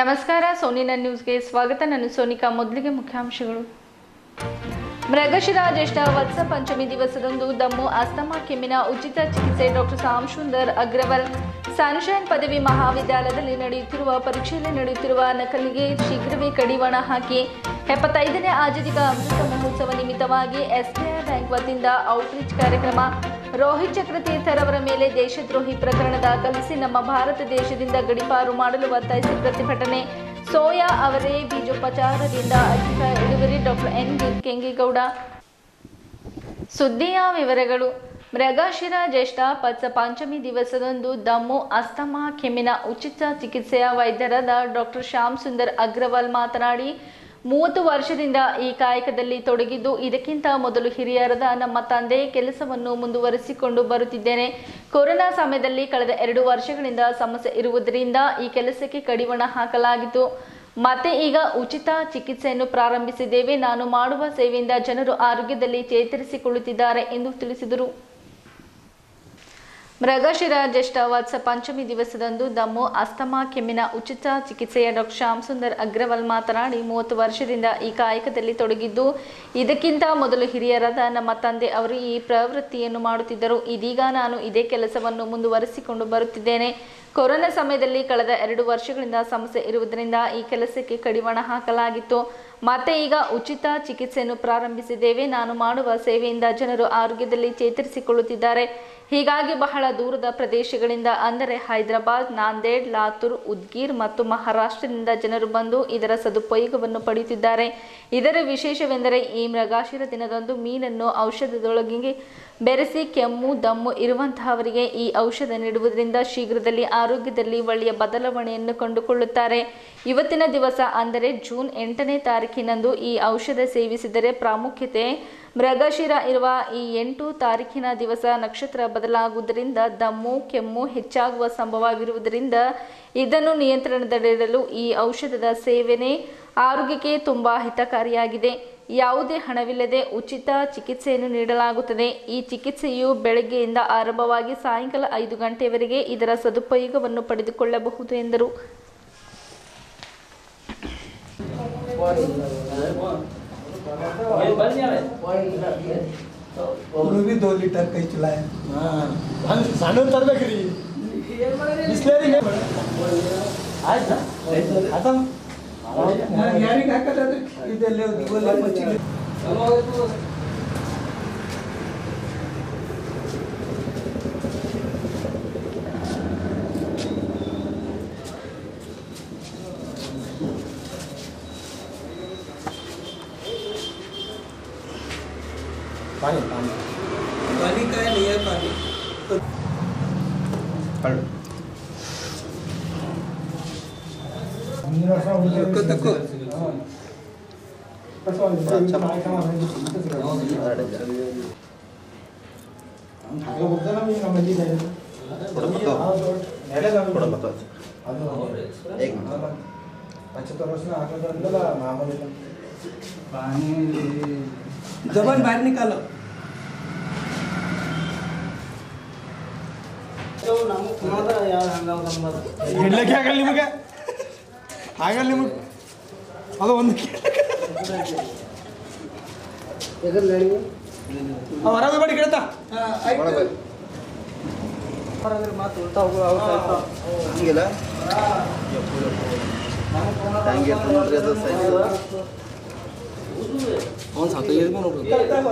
ನಮಸ್ಕಾರ ಸೋನಿನ ನ್ಯೂಸ್ಗೆ ಸ್ವಾಗತ ನಾನು ಸೋನಿಕಾ ಮೊದಲಿಗೆ ಮುಖ್ಯಾಂಶಗಳು ಮೃಗಶಿರ ಜ್ಯೇಷ್ಠ ವತ್ಸ ಪಂಚಮಿ ದಿವಸದಂದು ದಮ್ಮು ಅಸ್ತಮಾ ಕೆಮ್ಮಿನ ಉಚಿತ ಚಿಕಿತ್ಸೆ ಡಾಕ್ಟರ್ ಸಾಮ್ ಸುಂದರ್ ಅಗ್ರವಾಲ್ ಸನ್ಶೈನ್ ಪದವಿ ಮಹಾವಿದ್ಯಾಲಯದಲ್ಲಿ ನಡೆಯುತ್ತಿರುವ ಪರೀಕ್ಷೆಯಲ್ಲಿ ನಡೆಯುತ್ತಿರುವ ನಕಲಿಗೆ ಶೀಘ್ರವೇ ಕಡಿವಾಣ ಹಾಕಿ ಎಪ್ಪತ್ತೈದನೇ ಆಜಾದಿಕ ಅಮೃತ ಮಹೋತ್ಸವ ನಿಮಿತ್ತವಾಗಿ ಎಸ್ಬಿಐ ಬ್ಯಾಂಕ್ ವತಿಯಿಂದ ಔಟ್ರೀಚ್ ಕಾರ್ಯಕ್ರಮ ರೋಹಿತ್ ಚಕ್ರತೀರ್ಥರವರ ಮೇಲೆ ದೇಶದ್ರೋಹಿ ಪ್ರಕರಣ ದಾಖಲಿಸಿ ನಮ್ಮ ಭಾರತ ದೇಶದಿಂದ ಗಡಿಪಾರು ಮಾಡಲು ಒತ್ತಾಯಿಸಿ ಪ್ರತಿಭಟನೆ ಸೋಯಾ ಅವರೇ ಬೀಜೋಪಚಾರದಿಂದ ಅಧಿಕ ಇಳುವರಿ ಡಾಕ್ಟರ್ ಎನ್ ಕೆಂಗೇಗೌಡ ಸುದ್ದಿಯ ವಿವರಗಳು ಮೃಗಶಿರ ಜ್ಯೇಷ್ಠ ಪತ್ಸ ಪಂಚಮಿ ದಿವಸದಂದು ದಮ್ಮು ಅಸ್ತಮಾ ಕೆಮ್ಮಿನ ಉಚಿತ ಚಿಕಿತ್ಸೆಯ ವೈದ್ಯರಾದ ಡಾಕ್ಟರ್ ಶ್ಯಾಮ್ ಸುಂದರ್ ಅಗ್ರವಾಲ್ ಮಾತನಾಡಿ ಮೂವತ್ತು ವರ್ಷದಿಂದ ಈ ಕಾಯಕದಲ್ಲಿ ತೊಡಗಿದ್ದು ಇದಕ್ಕಿಂತ ಮೊದಲು ಹಿರಿಯರಾದ ನಮ್ಮ ತಂದೆ ಕೆಲಸವನ್ನು ಮುಂದುವರಿಸಿಕೊಂಡು ಬರುತ್ತಿದ್ದೇನೆ ಕೊರೋನಾ ಸಮಯದಲ್ಲಿ ಕಳೆದ ಎರಡು ವರ್ಷಗಳಿಂದ ಸಮಸ್ಯೆ ಇರುವುದರಿಂದ ಈ ಕೆಲಸಕ್ಕೆ ಕಡಿವಾಣ ಹಾಕಲಾಗಿತ್ತು ಮತ್ತೆ ಈಗ ಉಚಿತ ಚಿಕಿತ್ಸೆಯನ್ನು ಪ್ರಾರಂಭಿಸಿದ್ದೇವೆ ನಾನು ಮಾಡುವ ಸೇವೆಯಿಂದ ಜನರು ಆರೋಗ್ಯದಲ್ಲಿ ಚೇತರಿಸಿಕೊಳ್ಳುತ್ತಿದ್ದಾರೆ ಎಂದು ತಿಳಿಸಿದರು ಮೃಗಶಿರ ಜ್ಯೇಷ್ಠ ವತ್ಸ ಪಂಚಮಿ ದಿವಸದಂದು ದಮ್ಮು ಅಸ್ತಮಾ ಕೆಮ್ಮಿನ ಉಚಿತ ಚಿಕಿತ್ಸೆಯ ಡಾಕ್ಟರ್ ಶ್ಯಾಮ್ ಸುಂದರ್ ಅಗ್ರವಾಲ್ ಮಾತನಾಡಿ ಮೂವತ್ತು ವರ್ಷದಿಂದ ಈ ಕಾಯಕದಲ್ಲಿ ತೊಡಗಿದ್ದು ಇದಕ್ಕಿಂತ ಮೊದಲು ಹಿರಿಯರಾದ ನಮ್ಮ ತಂದೆ ಅವರು ಈ ಪ್ರವೃತ್ತಿಯನ್ನು ಮಾಡುತ್ತಿದ್ದರು ಇದೀಗ ನಾನು ಇದೇ ಕೆಲಸವನ್ನು ಮುಂದುವರಿಸಿಕೊಂಡು ಬರುತ್ತಿದ್ದೇನೆ ಕೊರೋನಾ ಸಮಯದಲ್ಲಿ ಕಳೆದ ಎರಡು ವರ್ಷಗಳಿಂದ ಸಮಸ್ಯೆ ಇರುವುದರಿಂದ ಈ ಕೆಲಸಕ್ಕೆ ಕಡಿವಾಣ ಹಾಕಲಾಗಿತ್ತು ಮತ್ತೆ ಈಗ ಉಚಿತ ಚಿಕಿತ್ಸೆಯನ್ನು ಪ್ರಾರಂಭಿಸಿದ್ದೇವೆ ನಾನು ಮಾಡುವ ಸೇವೆಯಿಂದ ಜನರು ಆರೋಗ್ಯದಲ್ಲಿ ಚೇತರಿಸಿಕೊಳ್ಳುತ್ತಿದ್ದಾರೆ ಹೀಗಾಗಿ ಬಹಳ ದೂರದ ಪ್ರದೇಶಗಳಿಂದ ಅಂದರೆ ಹೈದರಾಬಾದ್ ನಾಂದೇಡ್ ಲಾತೂರ್ ಉದ್ಗೀರ್ ಮತ್ತು ಮಹಾರಾಷ್ಟ್ರದಿಂದ ಜನರು ಬಂದು ಇದರ ಸದುಪಯೋಗವನ್ನು ಪಡೆಯುತ್ತಿದ್ದಾರೆ ಇದರ ವಿಶೇಷವೆಂದರೆ ಈ ಮೃಗಾಶಿರ ದಿನದಂದು ಮೀನನ್ನು ಔಷಧದೊಳಗೆ ಬೆರೆಸಿ ಕೆಮ್ಮು ದಮ್ಮು ಇರುವಂತಹವರಿಗೆ ಈ ಔಷಧ ನೀಡುವುದರಿಂದ ಶೀಘ್ರದಲ್ಲಿ ಆರೋಗ್ಯದಲ್ಲಿ ಒಳ್ಳೆಯ ಬದಲಾವಣೆಯನ್ನು ಕಂಡುಕೊಳ್ಳುತ್ತಾರೆ ಇವತ್ತಿನ ದಿವಸ ಅಂದರೆ ಜೂನ್ ಎಂಟನೇ ತಾರೀಕಿನಂದು ಈ ಔಷಧ ಸೇವಿಸಿದರೆ ಪ್ರಾಮುಖ್ಯತೆ ಮೃಗಶಿರ ಇರುವ ಈ ಎಂಟು ತಾರೀಕಿನ ದಿವಸ ನಕ್ಷತ್ರ ಬದಲಾಗುವುದರಿಂದ ದಮ್ಮು ಕೆಮ್ಮು ಹೆಚ್ಚಾಗುವ ಸಂಭವವಿರುವುದರಿಂದ ಇದನ್ನು ನಿಯಂತ್ರಣದಲ್ಲಿಡಲು ಈ ಔಷಧದ ಸೇವನೆ ಆರೋಗ್ಯಕ್ಕೆ ತುಂಬ ಹಿತಕಾರಿಯಾಗಿದೆ ಯಾವುದೇ ಹಣವಿಲ್ಲದೆ ಉಚಿತ ಚಿಕಿತ್ಸೆಯನ್ನು ನೀಡಲಾಗುತ್ತದೆ ಈ ಚಿಕಿತ್ಸೆಯು ಬೆಳಗ್ಗೆಯಿಂದ ಆರಂಭವಾಗಿ ಸಾಯಂಕಾಲ ಐದು ಗಂಟೆಯವರೆಗೆ ಇದರ ಸದುಪಯೋಗವನ್ನು ಪಡೆದುಕೊಳ್ಳಬಹುದು ಎಂದರು ಅವ್ರು ಬಿ ದೋ ಲೀಟರ್ ಕೈ ಚಲಾಯ ಹಂಗೆ ಸಣ್ಣ ತರ್ಬೇಕ್ರಿ ಬಿಸ್ಲೇರಿ ಆಯ್ತಾ ಆಯ್ತಾ ಯಾರಿಗೆ ಹಾಕಲ್ಲ ಇದೆಲ್ಲ ಇವೆಲ್ಲ ಮಚ್ಚಿಗೆ ಪಾನಿ ಪಾನಿ पानी का है नहीं है पानी तको तको जबान बाहर निकालो ಇಡ್ಲಿಕ್ಕೆ ಆಗಲ್ಲ ನಿಮಗೆ ಆಗಲ್ಲ ನಿಮಗೆ ಅದು ಒಂದು ಹೊರಗೆ ಬಡಿ ಕೇಳ್ತಾ ಹಂಗಿಲ್ಲ ಹಂಗೆ ನೋಡ್ರಿ ಅದು ಸೈಜ್ ಒಂದು ಸಾಕು ಇದು ನೋಡ್ರಿ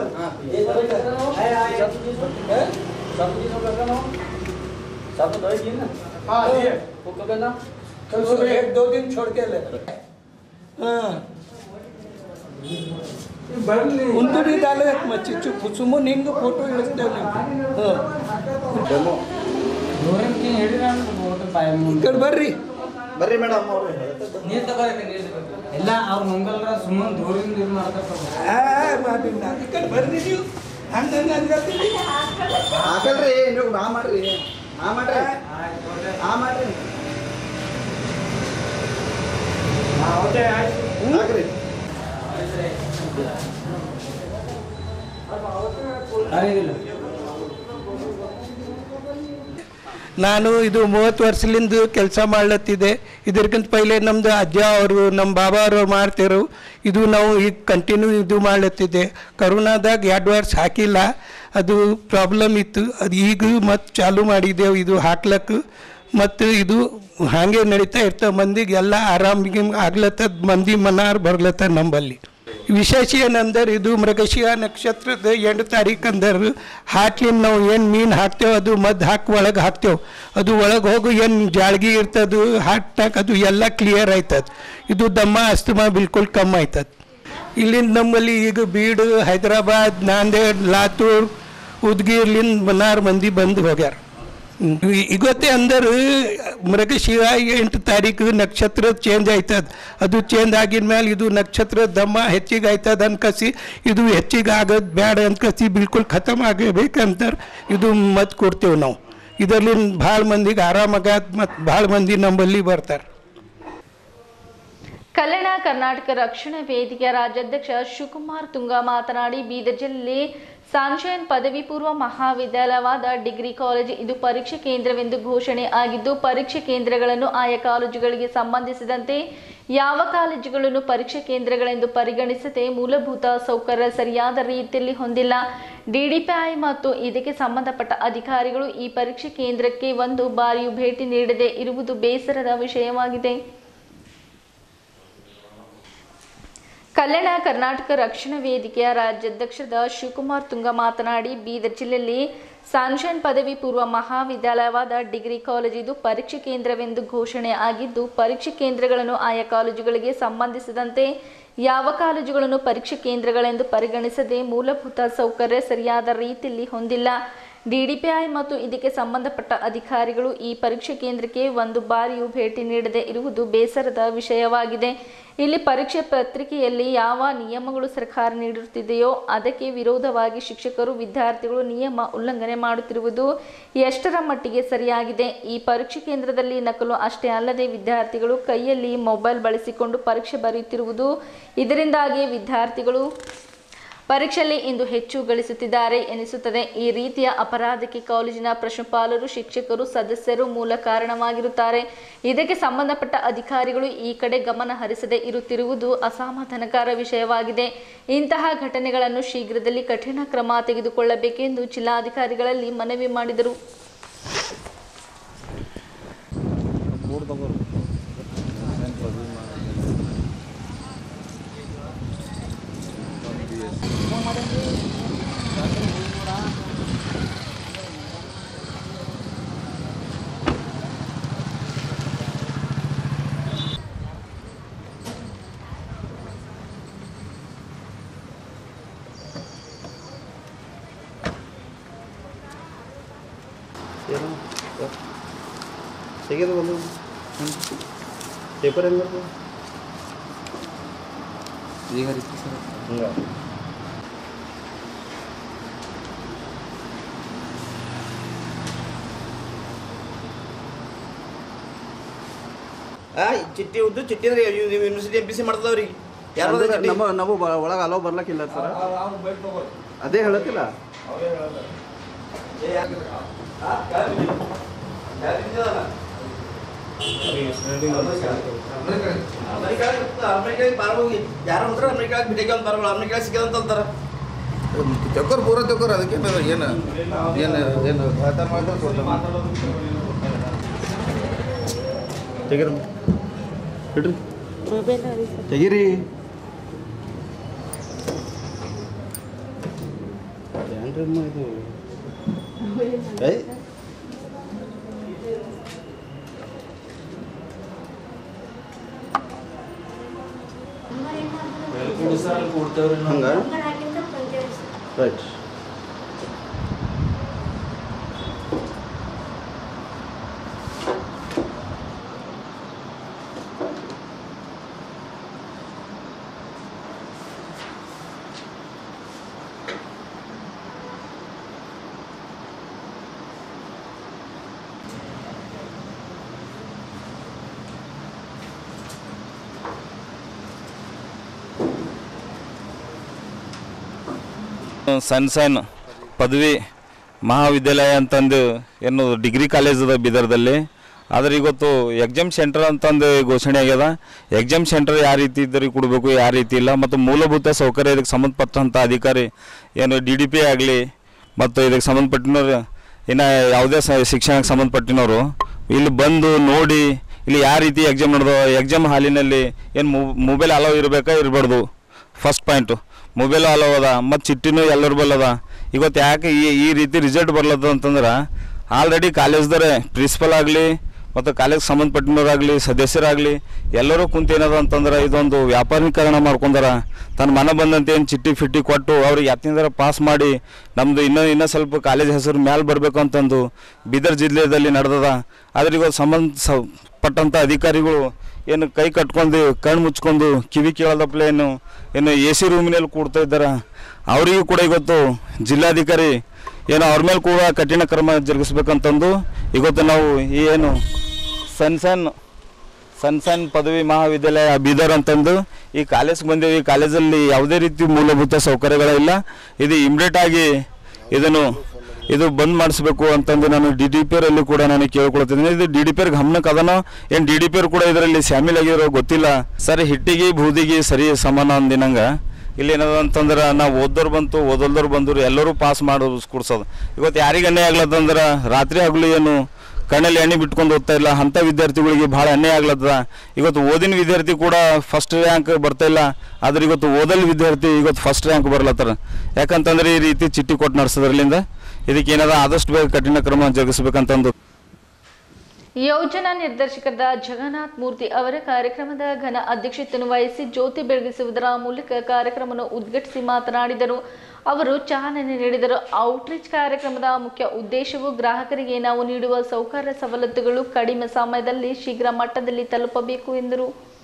कल सुबह एक दो दिन छोड़ के ले हाँ उनको भी डालो एक मच्छी चुप सुमन हिंग फोटो ಇಳಿಸ್ತೇವೆ ಹಾಂ ಡೆಮೋ ಈ ಕಡೆ ಬರ್ರಿ ಬರ್ರಿ ಮೇಡಮ್ ಅವ್ರು ಎಲ್ಲ ಅವ್ರ ಮಂಗಲ್ರ ಸುಮ್ಮನೆ ದೂರಿಂದ ಇದು ಮಾಡ್ತಾರೆ ಆ ಮಾಡಿಲ್ಲ ಈ ಕಡೆ ಬರ್ರಿ ನೀವು ಹಂಗೆ ಹಂಗೆ ಅನ್ಕೊತೀನಿ ಹಾಕಲ್ರಿ ನೀವು ನಾ ಮಾಡ್ರಿ ನಾ ಮಾಡ್ರಿ ನಾ ಮಾಡ್ರಿ ಹಾಕ್ರಿ ನಾನು ಇದು ಮೂವತ್ತು ವರ್ಷಲಿಂದ ಕೆಲಸ ಮಾಡ್ಲತ್ತಿದ್ದೆ ಇದಕ್ಕಿಂತ ಪೈಲೆ ನಮ್ಮದು ಅಜ್ಜ ಅವರು ನಮ್ಮ ಬಾಬಾ ಅವರು ಮಾಡ್ತಿರು ಇದು ನಾವು ಈಗ ಕಂಟಿನ್ಯೂ ಇದು ಮಾಡ್ಲತ್ತಿದ್ದೆ ಕರೋನಾದಾಗ ಎರಡು ವರ್ಷ ಹಾಕಿಲ್ಲ ಅದು ಪ್ರಾಬ್ಲಮ್ ಇತ್ತು ಅದು ಈಗ ಮತ್ತೆ ಚಾಲು ಮಾಡಿದ್ದೆವು ಇದು ಹಾಕ್ಲಕ್ಕೆ ಮತ್ತು ಇದು ಹಾಗೆ ನಡೀತಾ ಇರ್ತವೆ ಮಂದಿಗೆ ಎಲ್ಲ ಆರಾಮಿಗೆ ಆಗ್ಲತ್ತದ ಮಂದಿ ಮನಾರ್ ಬರ್ಲತ್ತದ ನಂಬಲ್ಲಿ ವಿಶೇಷ ಏನಂದ್ರೆ ಇದು ಮೃಗಶಿರ ನಕ್ಷತ್ರದ ಎಂಟು ತಾರೀಕು ಅಂದ್ರೆ ಹಾಕ್ಲಿಂದ ನಾವು ಏನು ಮೀನು ಹಾಕ್ತೇವೆ ಅದು ಮದ್ದು ಹಾಕಿ ಒಳಗೆ ಹಾಕ್ತೇವೆ ಅದು ಒಳಗೆ ಹೋಗು ಏನು ಜಾಳ್ಗಿ ಇರ್ತದೆ ಹಾಕ್ಟಾಕ ಅದು ಎಲ್ಲ ಕ್ಲಿಯರ್ ಆಯ್ತದ ಇದು ದಮ್ಮ ಅಸ್ತಮಾ ಬಿಲ್ಕುಲ್ ಕಮ್ಮಿ ಆಯ್ತದ ಇಲ್ಲಿಂದ ನಮ್ಮಲ್ಲಿ ಈಗ ಬೀಡು ಹೈದರಾಬಾದ್ ನಾಂದೇಡ್ ಲಾತೂರ್ ಉದ್ಗೀರ್ಲಿಂದ ಮನಾರ್ ಮಂದಿ ಬಂದು ಹೋಗ್ಯಾರ ಇವತ್ತೇ ಅಂದ್ರೆ ಮೃಗಶಿರ ಎಂಟು ತಾರೀಕು ನಕ್ಷತ್ರ ಚೇಂಜ್ ಆಯ್ತದ ಅದು ಚೇಂಜ್ ಆಗಿದ ಮೇಲೆ ಇದು ನಕ್ಷತ್ರ ದಮ್ಮ ಹೆಚ್ಚಿಗೆ ಆಯ್ತದ ಅನ್ಕಸಿ ಇದು ಹೆಚ್ಚಿಗೆ ಆಗೋದು ಬೇಡ ಅನ್ಕಸಿ ಬಿಲ್ಕುಲ್ ಖತಮ್ ಆಗಬೇಕಂತಾರೆ ಇದು ಮತ್ ಕೊಡ್ತೇವೆ ನಾವು ಇದರ್ಲಿಂದ ಭಾಳ ಮಂದಿಗೆ ಆರಾಮಾಗತ್ ಮತ್ತು ಭಾಳ ಮಂದಿ ನಮ್ಮಲ್ಲಿ ಬರ್ತಾರೆ ಕಲ್ಯಾಣ ಕರ್ನಾಟಕ ರಕ್ಷಣಾ ವೇದಿಕೆಯ ರಾಜ್ಯಾಧ್ಯಕ್ಷ ಶಿವಕುಮಾರ್ ತುಂಗ ಮಾತನಾಡಿ ಬೀದರ್ ಜಿಲ್ಲೆ ಸಾನ್ಶೈನ್ ಪದವಿ ಪೂರ್ವ ಮಹಾವಿದ್ಯಾಲಯವಾದ ಡಿಗ್ರಿ ಕಾಲೇಜ್ ಇದು ಪರೀಕ್ಷೆ ಕೇಂದ್ರವೆಂದು ಘೋಷಣೆ ಆಗಿದ್ದು ಪರೀಕ್ಷೆ ಕೇಂದ್ರಗಳನ್ನು ಆಯಾ ಕಾಲೇಜುಗಳಿಗೆ ಸಂಬಂಧಿಸಿದಂತೆ ಯಾವ ಕಾಲೇಜುಗಳನ್ನು ಪರೀಕ್ಷೆ ಕೇಂದ್ರಗಳೆಂದು ಪರಿಗಣಿಸದೆ ಮೂಲಭೂತ ಸೌಕರ್ಯ ಸರಿಯಾದ ರೀತಿಯಲ್ಲಿ ಹೊಂದಿಲ್ಲ ಡಿಡಿಪಿಐ ಮತ್ತು ಇದಕ್ಕೆ ಸಂಬಂಧಪಟ್ಟ ಅಧಿಕಾರಿಗಳು ಈ ಪರೀಕ್ಷೆ ಕೇಂದ್ರಕ್ಕೆ ಒಂದು ಬಾರಿಯೂ ಭೇಟಿ ನೀಡದೆ ಇರುವುದು ಬೇಸರದ ವಿಷಯವಾಗಿದೆ ಕಲ್ಯಾಣ ಕರ್ನಾಟಕ ರಕ್ಷಣಾ ವೇದಿಕೆಯ ರಾಜ್ಯಾಧ್ಯಕ್ಷರಾದ ಶಿವಕುಮಾರ್ ತುಂಗ ಮಾತನಾಡಿ ಬೀದರ್ ಜಿಲ್ಲೆಯಲ್ಲಿ ಸಾನ್ಶೈನ್ ಪದವಿ ಪೂರ್ವ ಮಹಾವಿದ್ಯಾಲಯವಾದ ಡಿಗ್ರಿ ಕಾಲೇಜ್ ಇದು ಪರೀಕ್ಷೆ ಕೇಂದ್ರವೆಂದು ಘೋಷಣೆ ಆಗಿದ್ದು ಪರೀಕ್ಷೆ ಕೇಂದ್ರಗಳನ್ನು ಆಯಾ ಕಾಲೇಜುಗಳಿಗೆ ಸಂಬಂಧಿಸಿದಂತೆ ಯಾವ ಕಾಲೇಜುಗಳನ್ನು ಪರೀಕ್ಷೆ ಕೇಂದ್ರಗಳೆಂದು ಪರಿಗಣಿಸದೆ ಮೂಲಭೂತ ಸೌಕರ್ಯ ಸರಿಯಾದ ರೀತಿಯಲ್ಲಿ ಹೊಂದಿಲ್ಲ ಡಿಡಿಪಿಐ ಮತ್ತು ಇದಕ್ಕೆ ಸಂಬಂಧಪಟ್ಟ ಅಧಿಕಾರಿಗಳು ಈ ಪರೀಕ್ಷೆ ಕೇಂದ್ರಕ್ಕೆ ಒಂದು ಬಾರಿಯೂ ಭೇಟಿ ನೀಡದೆ ಇರುವುದು ಬೇಸರದ ವಿಷಯವಾಗಿದೆ ಇಲ್ಲಿ ಪರೀಕ್ಷೆ ಪತ್ರಿಕೆಯಲ್ಲಿ ಯಾವ ನಿಯಮಗಳು ಸರ್ಕಾರ ನೀಡುತ್ತಿದೆಯೋ ಅದಕ್ಕೆ ವಿರೋಧವಾಗಿ ಶಿಕ್ಷಕರು ವಿದ್ಯಾರ್ಥಿಗಳು ನಿಯಮ ಉಲ್ಲಂಘನೆ ಮಾಡುತ್ತಿರುವುದು ಎಷ್ಟರ ಮಟ್ಟಿಗೆ ಸರಿಯಾಗಿದೆ ಈ ಪರೀಕ್ಷೆ ಕೇಂದ್ರದಲ್ಲಿ ನಕಲು ಅಷ್ಟೇ ಅಲ್ಲದೆ ವಿದ್ಯಾರ್ಥಿಗಳು ಕೈಯಲ್ಲಿ ಮೊಬೈಲ್ ಬಳಸಿಕೊಂಡು ಪರೀಕ್ಷೆ ಬರೆಯುತ್ತಿರುವುದು ಇದರಿಂದಾಗಿ ವಿದ್ಯಾರ್ಥಿಗಳು ಪರೀಕ್ಷೆಯಲ್ಲಿ ಇಂದು ಹೆಚ್ಚು ಗಳಿಸುತ್ತಿದ್ದಾರೆ ಎನಿಸುತ್ತದೆ ಈ ರೀತಿಯ ಅಪರಾಧಕ್ಕೆ ಕಾಲೇಜಿನ ಪ್ರಾಂಶುಪಾಲರು ಶಿಕ್ಷಕರು ಸದಸ್ಯರು ಮೂಲ ಕಾರಣವಾಗಿರುತ್ತಾರೆ ಇದಕ್ಕೆ ಸಂಬಂಧಪಟ್ಟ ಅಧಿಕಾರಿಗಳು ಈ ಕಡೆ ಗಮನ ಹರಿಸದೆ ಇರುತ್ತಿರುವುದು ಅಸಮಾಧಾನಕರ ವಿಷಯವಾಗಿದೆ ಇಂತಹ ಘಟನೆಗಳನ್ನು ಶೀಘ್ರದಲ್ಲಿ ಕಠಿಣ ಕ್ರಮ ತೆಗೆದುಕೊಳ್ಳಬೇಕೆಂದು ಜಿಲ್ಲಾಧಿಕಾರಿಗಳಲ್ಲಿ ಮನವಿ ಮಾಡಿದರು ತೆಗೆದು ಬಂದು ಪೇಪರ್ ಹೆಂಗೆ ಬರ್ತದೆ ಈಗ ರೀತಿ ಸರ್ ಹಂಗೆ ಆ ಚಿಟ್ಟಿ ಉದ್ದು ಚಿಟ್ಟಿ ಅಂದ್ರೆ ನೀವು ಯೂನಿವರ್ಸಿಟಿ ಎಂ ಪಿ ಸಿ ಮಾಡ್ತದವ್ರಿಗೆ ಯಾರು ಅಂದ್ರೆ ಚಿಟ್ಟಿ ನಮ್ಮ ನಾವು ಒಳಗೆ ಅಲೋ ಬರ್ಲಕ್ಕಿಲ್ಲ ಸರ್ ಅದೇ ಹೇಳತ್ತಿಲ್ಲ ಅಮೆರಿಕಾಗೆ ಬಾರ್ಬೋಗಿ ಯಾರು ಅಂತಾರೆ ಅಮೆರಿಕಾಗೆ ಬಿಟ್ಟಿಗೆ ಅಂತ ಬರ್ಬೋದು ಅಮೆರಿಕಾಗೆ ಸಿಗದಂತ ಅಂತಾರೆ ತೆಕ್ಕೋರ್ ಪೂರ ತೆಕ್ಕೋರ್ ಅದಕ್ಕೆ ಏನು ಏನು ಏನು ಮಾತಾಡ್ ಮಾತಾಡ್ ತೆಗೀರಿ ಬಿಡ್ರಿ ತೆಗೀರಿ ಏನ್ರಮ್ಮ ಇದು ಏಯ್ ಹಂಗ ರೈಟ್ ಸಣ್ಣ ಸಣ್ಣ ಪದವಿ ಮಹಾವಿದ್ಯಾಲಯ ಅಂತಂದು ಏನು ಡಿಗ್ರಿ ಕಾಲೇಜ್ ಅದ ಬೀದರ್ದಲ್ಲಿ ಆದ್ರೆ ಇವತ್ತು ಎಕ್ಸಾಮ್ ಸೆಂಟರ್ ಅಂತಂದು ಘೋಷಣೆ ಆಗ್ಯದ ಎಕ್ಸಾಮ್ ಸೆಂಟರ್ ಯಾವ ರೀತಿ ಇದ್ದರಿಗೆ ಕೊಡಬೇಕು ಯಾವ ರೀತಿ ಇಲ್ಲ ಮತ್ತು ಮೂಲಭೂತ ಸೌಕರ್ಯ ಇದಕ್ಕೆ ಸಂಬಂಧಪಟ್ಟಂಥ ಅಧಿಕಾರಿ ಏನು ಡಿ ಡಿ ಪಿ ಆಗಲಿ ಮತ್ತು ಇದಕ್ಕೆ ಸಂಬಂಧಪಟ್ಟಿನವ್ರು ಇನ್ನು ಯಾವುದೇ ಸ ಶಿಕ್ಷಣಕ್ಕೆ ಸಂಬಂಧಪಟ್ಟಿನವರು ಇಲ್ಲಿ ಬಂದು ನೋಡಿ ಇಲ್ಲಿ ಯಾವ ರೀತಿ ಎಕ್ಸಾಮ್ ನಡೆದೋ ಎಕ್ಸಾಮ್ ಹಾಲಿನಲ್ಲಿ ಏನು ಮೊಬೈಲ್ ಅಲೋ ಇರಬೇಕಾ ಇರಬಾರ್ದು ಫಸ್ಟ್ ಪಾಯಿಂಟು ಮೊಬೈಲ್ ಅಲೋ ಅದ ಮತ್ತು ಚಿಟ್ಟಿನೂ ಎಲ್ಲರ ಬಲ್ ಅದ ಇವತ್ತು ಯಾಕೆ ಈ ಈ ರೀತಿ ರಿಸಲ್ಟ್ ಬರ್ಲತ್ತದ ಅಂತಂದ್ರೆ ಆಲ್ರೆಡಿ ಕಾಲೇಜ್ದವ್ರೆ ಪ್ರಿನ್ಸಿಪಲ್ ಆಗಲಿ ಮತ್ತು ಕಾಲೇಜ್ ಸಂಬಂಧಪಟ್ಟಿನವರಾಗಲಿ ಸದಸ್ಯರಾಗಲಿ ಎಲ್ಲರೂ ಕುಂತ ಏನದ ಅಂತಂದ್ರೆ ಇದೊಂದು ವ್ಯಾಪಾರೀಕರಣ ಮಾಡ್ಕೊಂಡಾರ ತನ್ನ ಮನ ಬಂದಂತೆ ಏನು ಚಿಟ್ಟಿ ಫಿಟ್ಟಿ ಕೊಟ್ಟು ಅವ್ರಿಗೆ ಯಾತಿಂದಾರ ಪಾಸ್ ಮಾಡಿ ನಮ್ಮದು ಇನ್ನೂ ಇನ್ನೂ ಸ್ವಲ್ಪ ಕಾಲೇಜ್ ಹೆಸರು ಮ್ಯಾಲೆ ಬರಬೇಕು ಅಂತಂದು ಬೀದರ್ ಜಿಲ್ಲೆಯಲ್ಲಿ ನಡೆದದ ಆದ್ರೆ ಇವತ್ತು ಸಂಬಂಧ ಸ- ಪಟ್ಟಂಥ ಅಧಿಕಾರಿಗಳು ಏನು ಕೈ ಕಟ್ಕೊಂಡು ಕಣ್ಣು ಮುಚ್ಕೊಂಡು ಕಿವಿ ಕೇಳದಪ್ಲೆ ಏನು ಏನು ಎ ಸಿ ರೂಮಿನಲ್ಲಿ ಕೂಡ್ತಾ ಇದ್ದಾರೆ ಅವರಿಗೂ ಕೂಡ ಇವತ್ತು ಜಿಲ್ಲಾಧಿಕಾರಿ ಏನು ಅವ್ರ ಮೇಲೆ ಕೂಡ ಕಠಿಣ ಕ್ರಮ ಜರುಗಿಸ್ಬೇಕಂತಂದು ಇವತ್ತು ನಾವು ಈ ಏನು ಸಣ್ಣ ಸಣ್ಣ ಸಣ್ಣ ಸಣ್ಣ ಪದವಿ ಮಹಾವಿದ್ಯಾಲಯ ಬೀದರ್ ಅಂತಂದು ಈ ಕಾಲೇಜ್ಗೆ ಬಂದೇವಿ ಈ ಕಾಲೇಜಲ್ಲಿ ಯಾವುದೇ ರೀತಿ ಮೂಲಭೂತ ಸೌಕರ್ಯಗಳಿಲ್ಲ ಇದು ಇಮ್ಡಿಯೇಟ್ ಆಗಿ ಇದನ್ನು ಇದು ಬಂದ್ ಮಾಡಿಸ್ಬೇಕು ಅಂತಂದು ನಾನು ಡಿ ಡಿ ಪಿ ಅಲ್ಲಿ ಕೂಡ ನಾನು ಕೇಳ್ಕೊಳ್ತಿದ್ದೀನಿ ಇದು ಡಿ ಡಿ ಪಿ ಗಮನಕ್ಕೆ ಅದನೋ ಏನು ಡಿ ಡಿ ಪಿ ಕೂಡ ಇದರಲ್ಲಿ ಶಾಮಿಲ್ ಆಗಿರೋ ಗೊತ್ತಿಲ್ಲ ಸರಿ ಹಿಟ್ಟಿಗೆ ಬೂದಿಗೆ ಸರಿ ಸಮಾನ ಅಂದಿನಂಗ ಇಲ್ಲಿ ಏನದ ಅಂತಂದ್ರೆ ನಾವು ಓದೋರು ಬಂತು ಓದಲ್ದವ್ರು ಬಂದರು ಎಲ್ಲರೂ ಪಾಸ್ ಮಾಡೋದು ಕೂಡ್ಸೋದು ಇವತ್ತು ಯಾರಿಗೆ ಅನ್ಯಾಯ ಆಗ್ಲತ್ತಂದ್ರೆ ರಾತ್ರಿ ಹಗಲು ಏನು ಕಣ್ಣಲ್ಲಿ ಎಣ್ಣೆ ಬಿಟ್ಕೊಂಡು ಓದ್ತಾ ಇಲ್ಲ ಅಂಥ ವಿದ್ಯಾರ್ಥಿಗಳಿಗೆ ಭಾಳ ಅನ್ಯಾಯ ಆಗ್ಲತ್ತದ ಇವತ್ತು ಓದಿನ ವಿದ್ಯಾರ್ಥಿ ಕೂಡ ಫಸ್ಟ್ ರ್ಯಾಂಕ್ ಬರ್ತಾ ಇಲ್ಲ ಆದ್ರೆ ಇವತ್ತು ಓದಲ್ ವಿದ್ಯಾರ್ಥಿ ಇವತ್ತು ಫಸ್ಟ್ ರ್ಯಾಂಕ್ ಬರ್ಲತ್ತಾರ ಯಾಕಂತಂದ್ರೆ ಈ ರೀತಿ ಚಿಟ್ಟಿ ಕೊಟ್ಟು ನಡೆಸೋದ್ರಲ್ಲಿಂದ ಇದಕ್ಕೆ ಏನಾದ ಆದಷ್ಟು ಬೇಗ ಕಠಿಣ ಕ್ರಮ ಜರುಗಿಸ್ಬೇಕಂತಂದು ಯೋಜನಾ ನಿರ್ದೇಶಕರಾದ ಜಗನ್ನಾಥ್ ಮೂರ್ತಿ ಅವರ ಕಾರ್ಯಕ್ರಮದ ಘನ ಅಧ್ಯಕ್ಷತೆಯನ್ನು ವಹಿಸಿ ಜ್ಯೋತಿ ಬೆಳಗಿಸುವುದರ ಮೂಲಕ ಕಾರ್ಯಕ್ರಮವನ್ನು ಉದ್ಘಾಟಿಸಿ ಮಾತನಾಡಿದರು ಅವರು ಚಾಲನೆ ನೀಡಿದರು ಔಟ್ರೀಚ್ ಕಾರ್ಯಕ್ರಮದ ಮುಖ್ಯ ಉದ್ದೇಶವು ಗ್ರಾಹಕರಿಗೆ ನಾವು ನೀಡುವ ಸೌಕರ್ಯ ಸವಲತ್ತುಗಳು ಕಡಿಮೆ ಸಮಯದಲ್ಲಿ ಶೀಘ್ರ ಮಟ್ಟದಲ್ಲಿ ತಲುಪಬೇಕು ಎಂದರು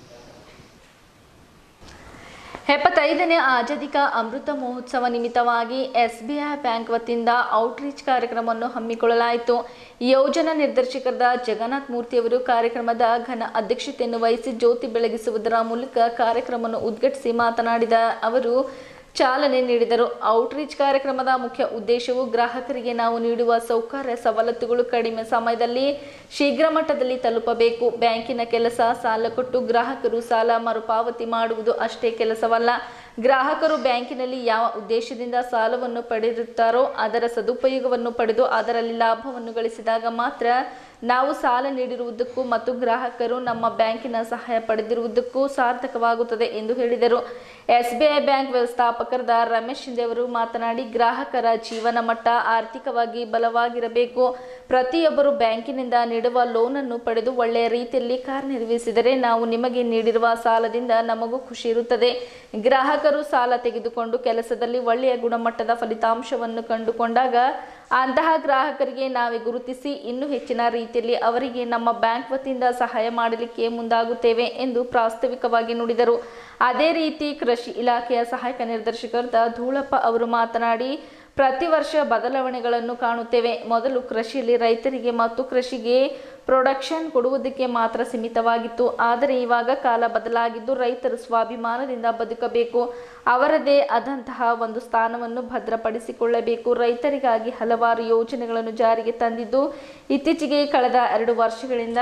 ಎಪ್ಪತ್ತೈದನೇ ಆಜಾದಿಕ ಅಮೃತ ಮಹೋತ್ಸವ ನಿಮಿತ್ತವಾಗಿ ಎಸ್ಬಿಐ ಬ್ಯಾಂಕ್ ವತಿಯಿಂದ ಔಟ್ರೀಚ್ ಕಾರ್ಯಕ್ರಮವನ್ನು ಹಮ್ಮಿಕೊಳ್ಳಲಾಯಿತು ಯೋಜನಾ ನಿರ್ದೇಶಕರಾದ ಜಗನ್ನಾಥ್ ಮೂರ್ತಿಯವರು ಕಾರ್ಯಕ್ರಮದ ಘನ ಅಧ್ಯಕ್ಷತೆಯನ್ನು ವಹಿಸಿ ಜ್ಯೋತಿ ಬೆಳಗಿಸುವುದರ ಮೂಲಕ ಕಾರ್ಯಕ್ರಮವನ್ನು ಉದ್ಘಾಟಿಸಿ ಮಾತನಾಡಿದ ಅವರು ಚಾಲನೆ ನೀಡಿದರು ಔಟ್ರೀಚ್ ಕಾರ್ಯಕ್ರಮದ ಮುಖ್ಯ ಉದ್ದೇಶವು ಗ್ರಾಹಕರಿಗೆ ನಾವು ನೀಡುವ ಸೌಕರ್ಯ ಸವಲತ್ತುಗಳು ಕಡಿಮೆ ಸಮಯದಲ್ಲಿ ಶೀಘ್ರ ಮಟ್ಟದಲ್ಲಿ ತಲುಪಬೇಕು ಬ್ಯಾಂಕಿನ ಕೆಲಸ ಸಾಲ ಕೊಟ್ಟು ಗ್ರಾಹಕರು ಸಾಲ ಮರುಪಾವತಿ ಮಾಡುವುದು ಅಷ್ಟೇ ಕೆಲಸವಲ್ಲ ಗ್ರಾಹಕರು ಬ್ಯಾಂಕಿನಲ್ಲಿ ಯಾವ ಉದ್ದೇಶದಿಂದ ಸಾಲವನ್ನು ಪಡೆದಿರುತ್ತಾರೋ ಅದರ ಸದುಪಯೋಗವನ್ನು ಪಡೆದು ಅದರಲ್ಲಿ ಲಾಭವನ್ನು ಗಳಿಸಿದಾಗ ಮಾತ್ರ ನಾವು ಸಾಲ ನೀಡಿರುವುದಕ್ಕೂ ಮತ್ತು ಗ್ರಾಹಕರು ನಮ್ಮ ಬ್ಯಾಂಕಿನ ಸಹಾಯ ಪಡೆದಿರುವುದಕ್ಕೂ ಸಾರ್ಥಕವಾಗುತ್ತದೆ ಎಂದು ಹೇಳಿದರು ಎಸ್ಬಿಐ ಬ್ಯಾಂಕ್ ವ್ಯವಸ್ಥಾಪಕರಾದ ರಮೇಶ್ ಶಿಂದೆ ಅವರು ಮಾತನಾಡಿ ಗ್ರಾಹಕರ ಜೀವನ ಮಟ್ಟ ಆರ್ಥಿಕವಾಗಿ ಬಲವಾಗಿರಬೇಕು ಪ್ರತಿಯೊಬ್ಬರು ಬ್ಯಾಂಕಿನಿಂದ ನೀಡುವ ಲೋನನ್ನು ಪಡೆದು ಒಳ್ಳೆಯ ರೀತಿಯಲ್ಲಿ ಕಾರ್ಯನಿರ್ವಹಿಸಿದರೆ ನಾವು ನಿಮಗೆ ನೀಡಿರುವ ಸಾಲದಿಂದ ನಮಗೂ ಖುಷಿ ಇರುತ್ತದೆ ಗ್ರಾಹಕರು ಸಾಲ ತೆಗೆದುಕೊಂಡು ಕೆಲಸದಲ್ಲಿ ಒಳ್ಳೆಯ ಗುಣಮಟ್ಟದ ಫಲಿತಾಂಶವನ್ನು ಕಂಡುಕೊಂಡಾಗ ಅಂತಹ ಗ್ರಾಹಕರಿಗೆ ನಾವೇ ಗುರುತಿಸಿ ಇನ್ನೂ ಹೆಚ್ಚಿನ ರೀತಿಯಲ್ಲಿ ಅವರಿಗೆ ನಮ್ಮ ಬ್ಯಾಂಕ್ ವತಿಯಿಂದ ಸಹಾಯ ಮಾಡಲಿಕ್ಕೆ ಮುಂದಾಗುತ್ತೇವೆ ಎಂದು ಪ್ರಾಸ್ತಾವಿಕವಾಗಿ ನುಡಿದರು ಅದೇ ರೀತಿ ಕೃಷಿ ಇಲಾಖೆಯ ಸಹಾಯಕ ನಿರ್ದೇಶಕರಾದ ಧೂಳಪ್ಪ ಅವರು ಮಾತನಾಡಿ ಪ್ರತಿ ವರ್ಷ ಬದಲಾವಣೆಗಳನ್ನು ಕಾಣುತ್ತೇವೆ ಮೊದಲು ಕೃಷಿಯಲ್ಲಿ ರೈತರಿಗೆ ಮತ್ತು ಕೃಷಿಗೆ ಪ್ರೊಡಕ್ಷನ್ ಕೊಡುವುದಕ್ಕೆ ಮಾತ್ರ ಸೀಮಿತವಾಗಿತ್ತು ಆದರೆ ಇವಾಗ ಕಾಲ ಬದಲಾಗಿದ್ದು ರೈತರು ಸ್ವಾಭಿಮಾನದಿಂದ ಬದುಕಬೇಕು ಅವರದೇ ಆದಂತಹ ಒಂದು ಸ್ಥಾನವನ್ನು ಭದ್ರಪಡಿಸಿಕೊಳ್ಳಬೇಕು ರೈತರಿಗಾಗಿ ಹಲವಾರು ಯೋಜನೆಗಳನ್ನು ಜಾರಿಗೆ ತಂದಿದ್ದು ಇತ್ತೀಚೆಗೆ ಕಳೆದ ಎರಡು ವರ್ಷಗಳಿಂದ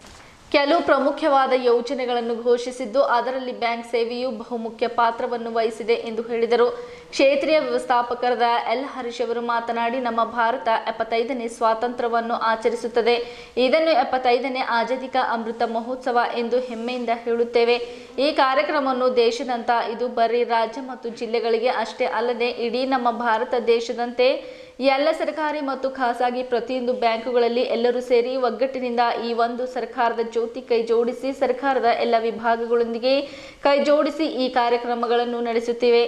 ಕೆಲವು ಪ್ರಮುಖವಾದ ಯೋಜನೆಗಳನ್ನು ಘೋಷಿಸಿದ್ದು ಅದರಲ್ಲಿ ಬ್ಯಾಂಕ್ ಸೇವೆಯು ಬಹುಮುಖ್ಯ ಪಾತ್ರವನ್ನು ವಹಿಸಿದೆ ಎಂದು ಹೇಳಿದರು ಕ್ಷೇತ್ರೀಯ ವ್ಯವಸ್ಥಾಪಕರಾದ ಎಲ್ ಹರೀಶ್ ಅವರು ಮಾತನಾಡಿ ನಮ್ಮ ಭಾರತ ಎಪ್ಪತ್ತೈದನೇ ಸ್ವಾತಂತ್ರ್ಯವನ್ನು ಆಚರಿಸುತ್ತದೆ ಇದನ್ನು ಎಪ್ಪತ್ತೈದನೇ ಆಜಾದಿಕ ಅಮೃತ ಮಹೋತ್ಸವ ಎಂದು ಹೆಮ್ಮೆಯಿಂದ ಹೇಳುತ್ತೇವೆ ಈ ಕಾರ್ಯಕ್ರಮವನ್ನು ದೇಶದಂತ ಇದು ಬರೀ ರಾಜ್ಯ ಮತ್ತು ಜಿಲ್ಲೆಗಳಿಗೆ ಅಷ್ಟೇ ಅಲ್ಲದೆ ಇಡೀ ನಮ್ಮ ಭಾರತ ದೇಶದಂತೆ ಎಲ್ಲ ಸರ್ಕಾರಿ ಮತ್ತು ಖಾಸಗಿ ಪ್ರತಿಯೊಂದು ಬ್ಯಾಂಕುಗಳಲ್ಲಿ ಎಲ್ಲರೂ ಸೇರಿ ಒಗ್ಗಟ್ಟಿನಿಂದ ಈ ಒಂದು ಸರ್ಕಾರದ ಜ್ಯೋತಿ ಕೈ ಜೋಡಿಸಿ ಸರ್ಕಾರದ ಎಲ್ಲ ವಿಭಾಗಗಳೊಂದಿಗೆ ಕೈ ಜೋಡಿಸಿ ಈ ಕಾರ್ಯಕ್ರಮಗಳನ್ನು ನಡೆಸುತ್ತಿವೆ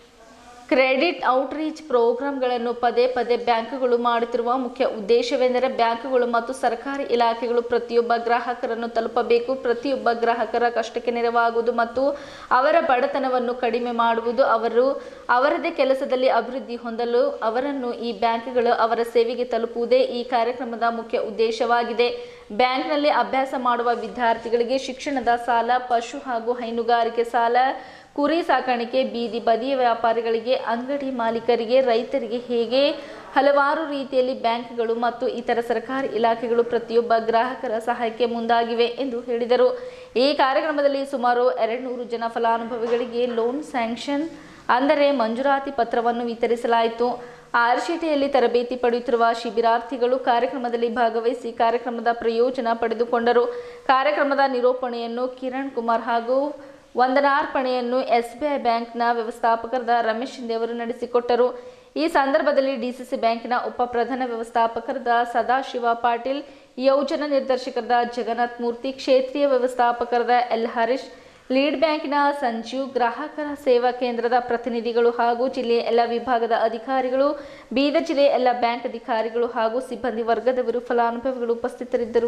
ಕ್ರೆಡಿಟ್ ಔಟ್ರೀಚ್ ಪ್ರೋಗ್ರಾಂಗಳನ್ನು ಪದೇ ಪದೇ ಬ್ಯಾಂಕುಗಳು ಮಾಡುತ್ತಿರುವ ಮುಖ್ಯ ಉದ್ದೇಶವೆಂದರೆ ಬ್ಯಾಂಕುಗಳು ಮತ್ತು ಸರ್ಕಾರಿ ಇಲಾಖೆಗಳು ಪ್ರತಿಯೊಬ್ಬ ಗ್ರಾಹಕರನ್ನು ತಲುಪಬೇಕು ಪ್ರತಿಯೊಬ್ಬ ಗ್ರಾಹಕರ ಕಷ್ಟಕ್ಕೆ ನೆರವಾಗುವುದು ಮತ್ತು ಅವರ ಬಡತನವನ್ನು ಕಡಿಮೆ ಮಾಡುವುದು ಅವರು ಅವರದೇ ಕೆಲಸದಲ್ಲಿ ಅಭಿವೃದ್ಧಿ ಹೊಂದಲು ಅವರನ್ನು ಈ ಬ್ಯಾಂಕ್ಗಳು ಅವರ ಸೇವೆಗೆ ತಲುಪುವುದೇ ಈ ಕಾರ್ಯಕ್ರಮದ ಮುಖ್ಯ ಉದ್ದೇಶವಾಗಿದೆ ಬ್ಯಾಂಕ್ನಲ್ಲಿ ಅಭ್ಯಾಸ ಮಾಡುವ ವಿದ್ಯಾರ್ಥಿಗಳಿಗೆ ಶಿಕ್ಷಣದ ಸಾಲ ಪಶು ಹಾಗೂ ಹೈನುಗಾರಿಕೆ ಸಾಲ ಕುರಿ ಸಾಕಾಣಿಕೆ ಬೀದಿ ಬದಿಯ ವ್ಯಾಪಾರಿಗಳಿಗೆ ಅಂಗಡಿ ಮಾಲೀಕರಿಗೆ ರೈತರಿಗೆ ಹೇಗೆ ಹಲವಾರು ರೀತಿಯಲ್ಲಿ ಬ್ಯಾಂಕ್ಗಳು ಮತ್ತು ಇತರ ಸರ್ಕಾರಿ ಇಲಾಖೆಗಳು ಪ್ರತಿಯೊಬ್ಬ ಗ್ರಾಹಕರ ಸಹಾಯಕ್ಕೆ ಮುಂದಾಗಿವೆ ಎಂದು ಹೇಳಿದರು ಈ ಕಾರ್ಯಕ್ರಮದಲ್ಲಿ ಸುಮಾರು ಎರಡುನೂರು ಜನ ಫಲಾನುಭವಿಗಳಿಗೆ ಲೋನ್ ಸ್ಯಾಂಕ್ಷನ್ ಅಂದರೆ ಮಂಜೂರಾತಿ ಪತ್ರವನ್ನು ವಿತರಿಸಲಾಯಿತು ಆರ್ಶಿಟಿಯಲ್ಲಿ ತರಬೇತಿ ಪಡೆಯುತ್ತಿರುವ ಶಿಬಿರಾರ್ಥಿಗಳು ಕಾರ್ಯಕ್ರಮದಲ್ಲಿ ಭಾಗವಹಿಸಿ ಕಾರ್ಯಕ್ರಮದ ಪ್ರಯೋಜನ ಪಡೆದುಕೊಂಡರು ಕಾರ್ಯಕ್ರಮದ ನಿರೂಪಣೆಯನ್ನು ಕಿರಣ್ ಕುಮಾರ್ ಹಾಗೂ ವಂದನಾರ್ಪಣೆಯನ್ನು ಎಸ್ಬಿಐ ಬ್ಯಾಂಕ್ನ ವ್ಯವಸ್ಥಾಪಕರಾದ ರಮೇಶ್ ಶಿಂದೆ ಅವರು ನಡೆಸಿಕೊಟ್ಟರು ಈ ಸಂದರ್ಭದಲ್ಲಿ ಡಿಸಿಸಿ ಬ್ಯಾಂಕಿನ ಉಪ ಪ್ರಧಾನ ವ್ಯವಸ್ಥಾಪಕರಾದ ಸದಾಶಿವ ಪಾಟೀಲ್ ಯೋಜನಾ ನಿರ್ದೇಶಕರಾದ ಜಗನ್ನಾಥ್ ಮೂರ್ತಿ ಕ್ಷೇತ್ರೀಯ ವ್ಯವಸ್ಥಾಪಕರಾದ ಎಲ್ ಹರೀಶ್ ಲೀಡ್ ಬ್ಯಾಂಕಿನ ಸಂಜೀವ್ ಗ್ರಾಹಕರ ಸೇವಾ ಕೇಂದ್ರದ ಪ್ರತಿನಿಧಿಗಳು ಹಾಗೂ ಜಿಲ್ಲೆಯ ಎಲ್ಲ ವಿಭಾಗದ ಅಧಿಕಾರಿಗಳು ಬೀದರ್ ಜಿಲ್ಲೆಯ ಎಲ್ಲ ಬ್ಯಾಂಕ್ ಅಧಿಕಾರಿಗಳು ಹಾಗೂ ಸಿಬ್ಬಂದಿ ವರ್ಗದವರು ಫಲಾನುಭವಿಗಳು ಉಪಸ್ಥಿತರಿದ್ದರು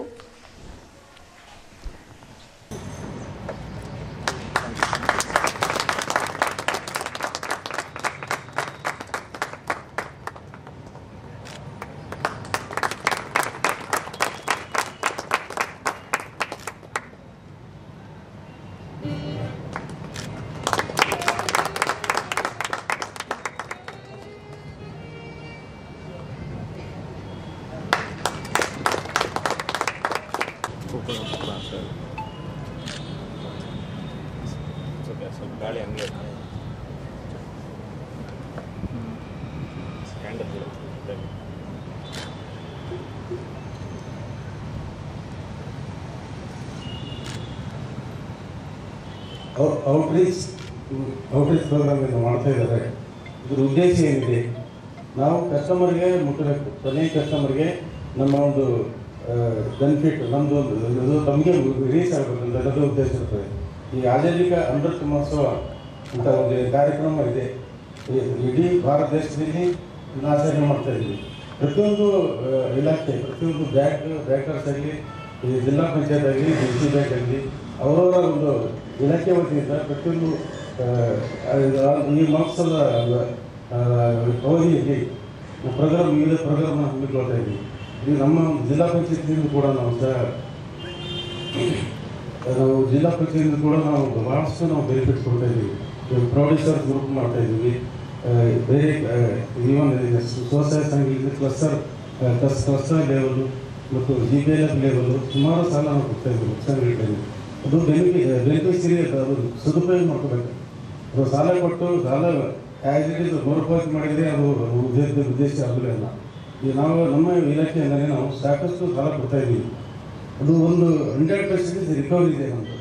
ಗಾಳಿ ಹಂಗೆ ಔಟ್ರೀಚ್ ಔಟ್ರೀಚ್ ಪ್ರೋಗ್ರಾಮ್ ಇದು ಮಾಡ್ತಾ ಇದ್ದಾರೆ ಇದ್ರ ಉದ್ದೇಶ ಏನಿದೆ ನಾವು ಕಸ್ಟಮರ್ಗೆ ಮುಟ್ಟಬೇಕು ಕೊನೆಯ ಕಸ್ಟಮರ್ಗೆ ನಮ್ಮ ಒಂದು ಬೆನಿಫಿಟ್ ನಮ್ಮದು ಒಂದು ಇದು ತಮಗೆ ರೀಚ್ ಆಗಬೇಕು ಅಂತ ಅನ್ನೋದು ಉದ್ದೇಶ ಇರ್ತದೆ ಈ ಆಜಾದಿಕ ಅಮೃತ ಮಹೋತ್ಸವ ಅಂತ ಒಂದು ಕಾರ್ಯಕ್ರಮ ಇದೆ ಈ- ಇಡೀ ಭಾರತ ದೇಶದಲ್ಲಿ ಇದನ್ನ ಆಚರಣೆ ಮಾಡ್ತಾ ಇದ್ದೀವಿ ಪ್ರತಿಯೊಂದು ಆ, ಇಲಾಖೆ ಪ್ರತಿಯೊಂದು ಬ್ಯಾಂಕ್ ಬ್ಯಾಂಕರ್ಸ್ ಆಗಲಿ ಈ ಜಿಲ್ಲಾ ಪಂಚಾಯತ್ ಆಗಲಿ ಡಿ ಸಿ ಬ್ಯಾಂಕ್ ಆಗಲಿ ಅವರವರ ಒಂದು ಇಲಾಖೆ ವತಿಯಿಂದ ಪ್ರತಿಯೊಂದು ಆ, ಆ, ಈ ಮಹೋತ್ಸವದ ಆ, ಅವಧಿಯಲ್ಲಿ ಪ್ರೋಗ್ರಾಮ್ ವಿವಿಧ ಪ್ರೋಗ್ರಾಮ್ ಹಮ್ಮಿಕೊಳ್ತಾ ಇದ್ದೀವಿ ಇದು ನಮ್ಮ ಜಿಲ್ಲಾ ಪಂಚಾಯತ್ನಿಂದ ಕೂಡ ನಾವು ಸಹ ನಾವು ಜಿಲ್ಲಾ ಪಂಚಾಯತ್ ಕೂಡ ನಾವು ಬಹಳಷ್ಟು ನಾವು ಬೆನಿಫಿಟ್ ಕೊಡ್ತಾ ಇದ್ದೀವಿ ಪ್ರೊಡ್ಯೂಸರ್ ಗ್ರೂಪ್ ಮಾಡ್ತಾ ಇದ್ದೀವಿ ಆ, ಬೇರೆ ಈವನ್ ಸ್ವಸಹಾಯ ಸಂಘ ಕ್ಲಸ್ಟರ್ ಕ್ಲಸ್ಟರ್ ಲೆವೆಲು ಮತ್ತು G P L F level ಸುಮಾರು ಸಾಲ ನಾವು ಕೊಡ್ತಾ ಇದ್ದೀವಿ ಸಂಘಟನೆ ಅದು ಬೆನಿಫಿ ಬೆನಿಫಿಷರಿ ಅದು ಸದುಪಯೋಗ ಮಾಡ್ಕೋಬೇಕು ಅದು ಸಾಲ ಕೊಟ್ಟು ಸಾಲ ಆ್ಯಸ್ ಇಟ್ ಇಸ್ ಮರುಪಾವತಿ ಮಾಡಿದರೆ ಅದು ಉದ್ದೇಶ ಉದ್ದೇಶ ಆಗಲಿಲ್ಲ ಈಗ ನಾವು ನಮ್ಮ ಇಲಾಖೆ ಅಂದರೆ ನಾವು ಸಾಕಷ್ಟು ಸಾಲ ಕೊಡ್ತಾ ಇದ್ದೀವಿ ಅದು ಒಂದು ಹಂಡ್ರೆಡ್ ಪರ್ಸೆಂಟೇಜ್ ರಿಕವರಿ ಇದೆ ನಮ್ಮದು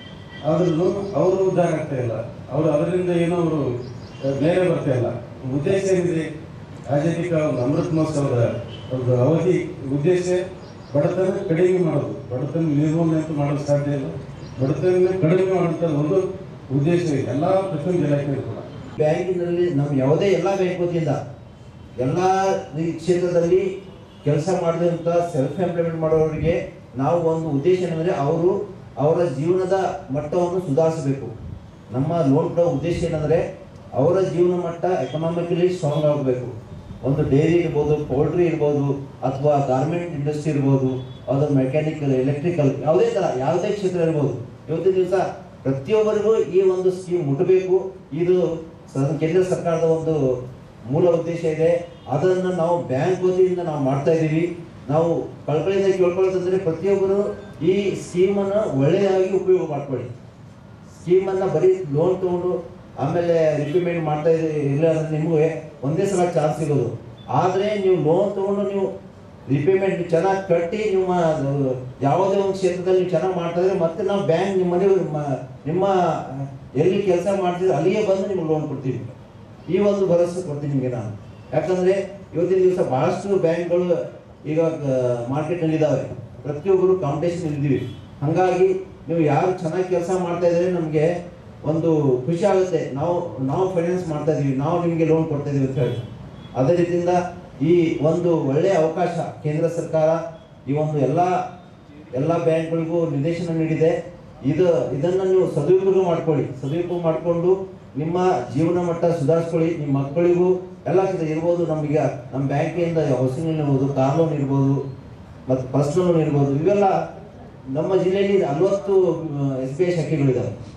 ಆದ್ರೂ ಅವರು ಉದ್ಧಾರ ಆಗ್ತಾ ಇಲ್ಲ ಅವರು ಅದರಿಂದ ಏನೋ ಅವರು ಮೇಲೆ ಬರ್ತಾ ಇಲ್ಲ ಉದ್ದೇಶ ಏನಿದೆ ರಾಜಕೀಯ ಒಂದು ಅಮೃತ ಮಹೋತ್ಸವದ ಒಂದು ಅವಧಿ ಉದ್ದೇಶ ಬಡತನ ಕಡಿಮೆ ಮಾಡೋದು ಬಡತನ ನಿರ್ಮೂಲನೆ ಅಂತ ಮಾಡೋದು ಸಾಧ್ಯ ಇಲ್ಲ ಬಡತನ ಕಡಿಮೆ ಮಾಡುವಂಥ ಒಂದು ಉದ್ದೇಶ ಇದೆ ಎಲ್ಲ ಪ್ರತಿಯೊಂದು ಇಲಾಖೆ ಕೂಡ ಬ್ಯಾಂಕಿನಲ್ಲಿ ನಮ್ಮ ಯಾವುದೇ ಎಲ್ಲ ಬ್ಯಾಂಕ್ ವತಿಯಿಂದ ಎಲ್ಲ ಈ ಕ್ಷೇತ್ರದಲ್ಲಿ ಕೆಲಸ ಮಾಡಿದಂಥ ಸೆಲ್ಫ್ ಎಂಪ್ಲಾಯ್ಮೆಂಟ್ ಮಾಡೋರಿಗೆ ನಾವು ಒಂದು ಉದ್ದೇಶ ಏನಂದರೆ ಅವರು ಅವರ ಜೀವನದ ಮಟ್ಟವನ್ನು ಸುಧಾರಿಸಬೇಕು ನಮ್ಮ ಲೋನ್ ಕೊಡೋ ಉದ್ದೇಶ ಏನಂದರೆ ಅವರ ಜೀವನ ಮಟ್ಟ ಎಕನಾಮಿಕಲಿ ಸ್ಟ್ರಾಂಗ್ ಆಗಬೇಕು ಒಂದು ಡೈರಿ ಇರ್ಬೋದು ಪೌಲ್ಟ್ರಿ ಇರ್ಬೋದು ಅಥವಾ ಗಾರ್ಮೆಂಟ್ ಇಂಡಸ್ಟ್ರಿ ಇರ್ಬೋದು ಅದು ಮೆಕ್ಯಾನಿಕಲ್ ಎಲೆಕ್ಟ್ರಿಕಲ್ ಯಾವುದೇ ಥರ ಯಾವುದೇ ಕ್ಷೇತ್ರ ಇರ್ಬೋದು ಇವತ್ತಿನ ದಿವಸ ಪ್ರತಿಯೊಬ್ಬರಿಗೂ ಈ ಒಂದು ಸ್ಕೀಮ್ ಮುಟ್ಟಬೇಕು ಇದು ಸ- ಕೇಂದ್ರ ಸರ್ಕಾರದ ಒಂದು ಮೂಲ ಉದ್ದೇಶ ಇದೆ ಅದನ್ನು ನಾವು ಬ್ಯಾಂಕ್ ವತಿಯಿಂದ ನಾವು ಮಾಡ್ತಾ ಇದ್ದೀವಿ ನಾವು ಕಳ್ಕಳಿಂದ ಕೇಳ್ಕೊಳ್ತಂದ್ರೆ ಪ್ರತಿಯೊಬ್ಬರು ಈ ಸ್ಕೀಮನ್ನು ಒಳ್ಳೆಯದಾಗಿ ಉಪಯೋಗ ಮಾಡ್ಕೊಳ್ಳಿ ಸ್ಕೀಮನ್ನು ಬರೀ ಲೋನ್ ತೊಗೊಂಡು ಆಮೇಲೆ ರಿಪೇಮೆಂಟ್ ಮಾಡ್ತಾ ಇದ್ದೀವಿ ಇಲ್ಲ ಅಂದ್ರೆ ನಿಮಗೆ ಒಂದೇ ಸಲ ಚಾನ್ಸ್ ಸಿಗೋದು ಆದರೆ ನೀವು ಲೋನ್ ತೊಗೊಂಡು ನೀವು ರಿಪೇಮೆಂಟ್ ಚೆನ್ನಾಗಿ ಕಟ್ಟಿ ನಿಮ್ಮ ಅದು ಯಾವುದೇ ಒಂದು ಕ್ಷೇತ್ರದಲ್ಲಿ ನೀವು ಚೆನ್ನಾಗಿ ಮಾಡ್ತಾ ಇದ್ರೆ ಮತ್ತೆ ನಾವು ಬ್ಯಾಂಕ್ ನಿಮ್ಮ ಮನೆ ಮ- ನಿಮ್ಮ ಎಲ್ಲಿ ಕೆಲಸ ಮಾಡ್ತಿದ್ರೆ ಅಲ್ಲಿಗೆ ಬಂದು ನಿಮ್ಗೆ ಲೋನ್ ಕೊಡ್ತೀವಿ ಈ ಒಂದು ಭರವಸೆ ಕೊಡ್ತೀನಿ ನಿಮಗೆ ನಾನು ಯಾಕಂದರೆ ಇವತ್ತಿನ ದಿವಸ ಭಾಳಷ್ಟು ಬ್ಯಾಂಕ್ಗಳು ಈಗ ಮಾರ್ಕೆಟ್ನಲ್ಲಿ ಇದ್ದಾವೆ ಪ್ರತಿಯೊಬ್ಬರು ಕಾಂಪಿಟೇಷನ್ ಇದ್ದೀವಿ ಹಾಗಾಗಿ ನೀವು ಯಾರು ಚೆನ್ನಾಗಿ ಕೆಲಸ ಮಾಡ್ತಾ ಇದ್ರೆ ನಮಗೆ ಒಂದು ಖುಷಿ ಆಗುತ್ತೆ ನಾವು ನಾವು ಫೈನಾನ್ಸ್ ಮಾಡ್ತಾ ಇದೀವಿ ನಾವು ನಿಮಗೆ ಲೋನ್ ಕೊಡ್ತಾ ಇದೀವಿ ಅಂತ ಹೇಳಿ ಅದೇ ರೀತಿಯಿಂದ ಈ ಒಂದು ಒಳ್ಳೆಯ ಅವಕಾಶ ಕೇಂದ್ರ ಸರ್ಕಾರ ಈ ಒಂದು ಎಲ್ಲ ಎಲ್ಲ ಬ್ಯಾಂಕ್ಗಳಿಗೂ ನಿರ್ದೇಶನ ನೀಡಿದೆ ಇದು ಇದನ್ನು ನೀವು ಸದುಪಯೋಗ ಮಾಡ್ಕೊಳ್ಳಿ ಸದುಪಯೋಗ ಮಾಡಿಕೊಂಡು ನಿಮ್ಮ ಜೀವನ ಮಟ್ಟ ಸುಧಾರಿಸ್ಕೊಳ್ಳಿ ನಿಮ್ಮ ಮಕ್ಕಳಿಗೂ ಎಲ್ಲ ಕ್ಷೇತ್ರ ಇರ್ಬೋದು ನಮಗೆ ನಮ್ಮ ಬ್ಯಾಂಕಿಂದ ಹೌಸಿಂಗ್ ಲೋನ್ ಇರ್ಬೋದು ಕಾರ್ ಲೋನ್ ಇರ್ಬೋದು ಮತ್ತು ಪರ್ಸನಲ್ ಲೋನ್ ಇರ್ಬೋದು ಇವೆಲ್ಲ ನಮ್ಮ ಜಿಲ್ಲೆಯಲ್ಲಿ ನಲವತ್ತು ಎಸ್ ಬಿ ಐ ಶಾಖೆಗಳಿದ್ದಾವೆ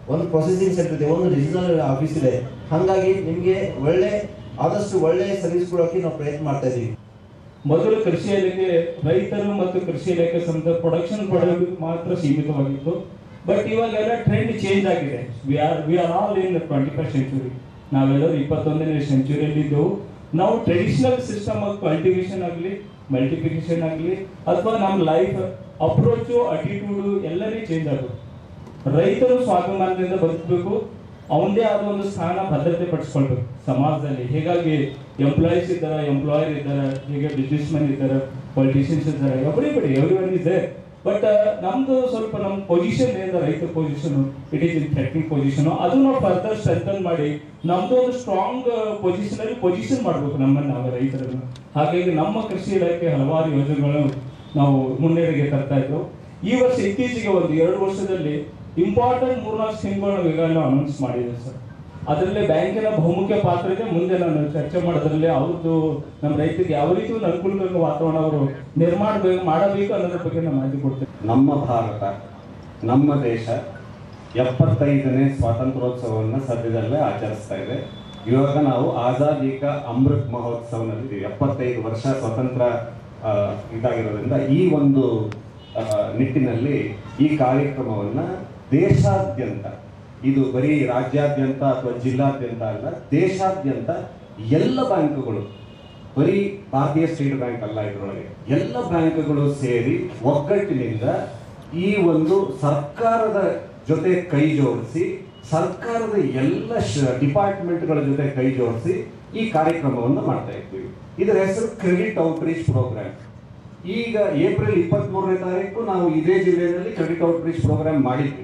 ಒಂದು ಪ್ರೊಸೆಸಿಂಗ್ ಸೆಂಟರ್ ಇದೆ ಒಂದು ರಿಜಿನಲ್ ಆಫೀಸ್ ಇದೆ ಹಾಗಾಗಿ ನಿಮಗೆ ಒಳ್ಳೆ ಆದಷ್ಟು ಒಳ್ಳೆ ಸರ್ವಿಸ್ ಕೊಡೋಕೆ ನಾವು ಪ್ರಯತ್ನ ಮಾಡ್ತಾ ಇದ್ದೀವಿ ಮೊದಲು ಕೃಷಿ ಇಲಾಖೆ ರೈತರು ಮತ್ತು ಕೃಷಿ ಇಲಾಖೆ ಸಂಬಂಧ ಪ್ರೊಡಕ್ಷನ್ ಪಡೆಯೋದಕ್ಕೆ ಮಾತ್ರ ಸೀಮಿತವಾಗಿತ್ತು ಬಟ್ ಇವಾಗೆಲ್ಲ ಟ್ರೆಂಡ್ ಚೇಂಜ್ ಆಗಿದೆ we are we are all in twenty first century ನಾವೆಲ್ಲರೂ ಇಪ್ಪತ್ತೊಂದನೇ ಸೆಂಚುರಿಯಲ್ಲಿ ಇದ್ದೆವು ನಾವು ಟ್ರೆಡಿಷನಲ್ ಸಿಸ್ಟಮ್ ಆಫ್ ಕಲ್ಟಿವೇಶನ್ ಆಗಲಿ ಮಲ್ಟಿಪ್ಲಿಕೇಶನ್ ಆಗಲಿ ಅಥವಾ ನಮ್ಮ ಲೈಫ್ ಅಪ್ರೋಚು ಅಟಿಟ್ಯೂಡು ಎಲ್ಲನೇ ಚೇಂಜ್ ಆಗುತ್ತೆ ರೈತರು ಸ್ವಾಭಿಮಾನದಿಂದ ಬದುಕಬೇಕು ಅವನದೇ ಆದ ಒಂದು ಸ್ಥಾನ ಭದ್ರತೆ ಪಡಿಸ್ಕೊಳ್ಬೇಕು ಸಮಾಜದಲ್ಲಿ ಹೀಗಾಗಿ ಎಂಪ್ಲಾಯೀಸ್ ಇದ್ದಾರೆ ಎಂಪ್ಲಾಯರ್ ಇದ್ದಾರೆ ಹೀಗೆ ಬಿಸ್ನೆಸ್ ಮ್ಯಾನ್ ಇದ್ದಾರೆ ಪೊಲಿಟಿಷಿಯನ್ಸ್ ಇದ್ದಾರೆ ಎವ್ರಿಬಡಿ ಎವ್ರಿ ಒನ್ ಇದೆ ಬಟ್ ನಮ್ದು ಸ್ವಲ್ಪ ನಮ್ಮ ಪೊಸಿಷನ್ ಏನಿದೆ ರೈತರ position it is in threatening position ಅದು ನಾವು ಫರ್ದರ್ ಸ್ಟ್ರೆಂಥನ್ ಮಾಡಿ ನಮ್ದು ಒಂದು ಸ್ಟ್ರಾಂಗ್ ಪೊಸಿಷನ್ ಅಲ್ಲಿ ಪೊಸಿಷನ್ ಮಾಡಬೇಕು ನಮ್ಮನ್ನು ನಾವು ರೈತರನ್ನು ಹಾಗಾಗಿ ನಮ್ಮ ಕೃಷಿ ಇಲಾಖೆ ಹಲವಾರು ಯೋಜನೆಗಳನ್ನು ನಾವು ಮುನ್ನಡೆಗೆ ತರ್ತಾ ಇದ್ರು ಈ ವರ್ಷ ಇತ್ತೀಚೆಗೆ ಒಂದು ಎರಡು ವರ್ಷದಲ್ಲಿ ಇಂಪಾರ್ಟೆಂಟ್ ಮೂರ್ನಾಲ್ಕು ಸ್ಕೀಮ್ಗಳನ್ನ ಈಗಾಗಲೇ ಅನೌನ್ಸ್ ಮಾಡಿದೆ ಸರ್ ಅದರಲ್ಲಿ ಬ್ಯಾಂಕಿನ ಬಹುಮುಖ್ಯ ಪಾತ್ರ ಇದೆ ಮುಂದೆ ನಾನು ಚರ್ಚೆ ಮಾಡೋದ್ರಲ್ಲಿ ಅವ್ರದ್ದು ನಮ್ಮ ರೈತರಿಗೆ ಯಾವ ರೀತಿ ಒಂದು ಅನುಕೂಲಕರ ವಾತಾವರಣ ಅವರು ನಿರ್ಮಾಣ ಬೇಕು ಮಾಡಬೇಕು ಅನ್ನೋದ್ರ ಬಗ್ಗೆ ನಾನು ಮಾಹಿತಿ ಕೊಡ್ತೇನೆ ನಮ್ಮ ಭಾರತ ನಮ್ಮ ದೇಶ ಎಪ್ಪತ್ತೈದನೇ ಸ್ವಾತಂತ್ರ್ಯೋತ್ಸವವನ್ನು ಸದ್ಯದಲ್ಲೇ ಆಚರಿಸ್ತಾ ಇದೆ ಇವಾಗ ನಾವು ಆಜಾದಿ ಕಾ ಅಮೃತ್ ಮಹೋತ್ಸವನಲ್ಲಿ ಇದ್ದೀವಿ. ಎಪ್ಪತ್ತೈದು ವರ್ಷ ಸ್ವತಂತ್ರ ಆ, ಇದಾಗಿರೋದ್ರಿಂದ ಈ ಒಂದು ಆ, ನಿಟ್ಟಿನಲ್ಲಿ ಈ ಕಾರ್ಯಕ್ರಮವನ್ನು ದೇಶಾದ್ಯಂತ ಇದು ಬರೀ ರಾಜ್ಯಾದ್ಯಂತ ಅಥವಾ ಜಿಲ್ಲಾದ್ಯಂತ ಅಲ್ಲ ದೇಶಾದ್ಯಂತ ಎಲ್ಲ ಬ್ಯಾಂಕುಗಳು ಬರೀ ಭಾರತೀಯ ಸ್ಟೇಟ್ ಬ್ಯಾಂಕ್ ಅಲ್ಲ ಇದರೊಳಗೆ ಎಲ್ಲ ಬ್ಯಾಂಕ್ಗಳು ಸೇರಿ ಒಗ್ಗಟ್ಟಿನಿಂದ ಈ ಒಂದು ಸರ್ಕಾರದ ಜೊತೆ ಕೈ ಜೋಡಿಸಿ ಸರ್ಕಾರದ ಎಲ್ಲ ಡಿಪಾರ್ಟ್ಮೆಂಟ್ಗಳ ಜೊತೆ ಕೈ ಜೋಡಿಸಿ ಈ ಕಾರ್ಯಕ್ರಮವನ್ನು ಮಾಡ್ತಾ ಇದ್ದೀವಿ ಇದರ ಹೆಸರು ಕ್ರೆಡಿಟ್ ಔಟ್ರೀಚ್ ಪ್ರೋಗ್ರಾಮ್ ಈಗ ಏಪ್ರಿಲ್ ಇಪ್ಪತ್ತ್ ಮೂರನೇ ತಾರೀಕು ನಾವು ಇದೇ ಜಿಲ್ಲೆಯಲ್ಲಿ ಕ್ರೆಡಿಟ್ ಔಟ್ರೀಚ್ ಪ್ರೋಗ್ರಾಮ್ ಮಾಡಿದ್ವಿ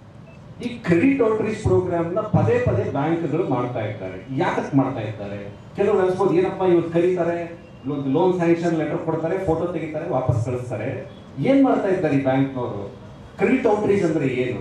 ಈ ಕ್ರೆಡಿಟ್ ಔಟ್ರೀಚ್ ಪ್ರೋಗ್ರಾಮ್ನ ಪದೇ ಪದೇ ಬ್ಯಾಂಕ್ಗಳು ಮಾಡ್ತಾ ಇದ್ದಾರೆ ಯಾಕಕ್ಕೆ ಮಾಡ್ತಾ ಇದ್ದಾರೆ ಕೆಲವರು ಅನ್ಸ್ಬೋದು ಏನಪ್ಪ ಇವತ್ತು ಕರೀತಾರೆ ಒಂದು ಲೋನ್ ಸ್ಯಾಂಕ್ಷನ್ ಲೆಟರ್ ಕೊಡ್ತಾರೆ ಫೋಟೋ ತೆಗಿತಾರೆ ವಾಪಸ್ ಕಳಿಸ್ತಾರೆ ಏನ್ ಮಾಡ್ತಾ ಇದ್ದಾರೆ ಈ ಬ್ಯಾಂಕ್ನವರು ಕ್ರೆಡಿಟ್ ಔಟ್ರೀಚ್ ಅಂದ್ರೆ ಏನು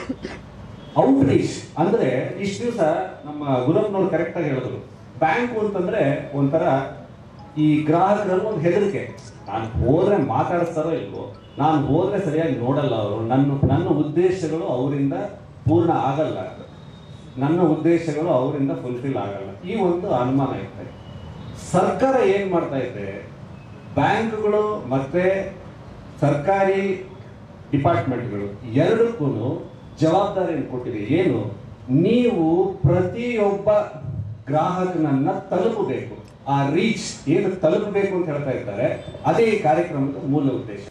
ಔಟ್ರೀಚ್ ಅಂದ್ರೆ ಇಷ್ಟು ದಿವಸ ನಮ್ಮ ಗುರಪ್ಪನವ್ರು ಕರೆಕ್ಟ್ ಆಗಿ ಹೇಳಿದ್ರು ಬ್ಯಾಂಕು ಅಂತಂದ್ರೆ ಒಂಥರ ಈ ಗ್ರಾಹಕರಲ್ಲಿ ಒಂದು ಹೆದರಿಕೆ ನಾನು ಹೋದ್ರೆ ಮಾತಾಡಿಸ್ತಾರೋ ಇಲ್ವೋ ನಾನು ಹೋದ್ರೆ ಸರಿಯಾಗಿ ನೋಡಲ್ಲ ಅವರು ನನ್ನ ನನ್ನ ಉದ್ದೇಶಗಳು ಅವರಿಂದ ಪೂರ್ಣ ಆಗಲ್ಲ ನನ್ನ ಉದ್ದೇಶಗಳು ಅವರಿಂದ ಫುಲ್ಫಿಲ್ ಆಗಲ್ಲ ಈ ಒಂದು ಅನುಮಾನ ಇರ್ತದೆ ಸರ್ಕಾರ ಏನ್ ಮಾಡ್ತಾ ಇದೆ ಬ್ಯಾಂಕ್ಗಳು ಮತ್ತೆ ಸರ್ಕಾರಿ ಡಿಪಾರ್ಟ್ಮೆಂಟ್ಗಳು ಎರಡಕ್ಕೂ ಜವಾಬ್ದಾರಿಯನ್ನು ಕೊಟ್ಟಿದೆ ಏನು ನೀವು ಪ್ರತಿಯೊಬ್ಬ ಗ್ರಾಹಕನನ್ನ ತಲುಪಬೇಕು ಆ ರೀಚ್ ಏನು ತಲುಪಬೇಕು ಅಂತ ಹೇಳ್ತಾ ಇದ್ದಾರೆ ಅದೇ ಈ ಕಾರ್ಯಕ್ರಮದ ಮೂಲ ಉದ್ದೇಶ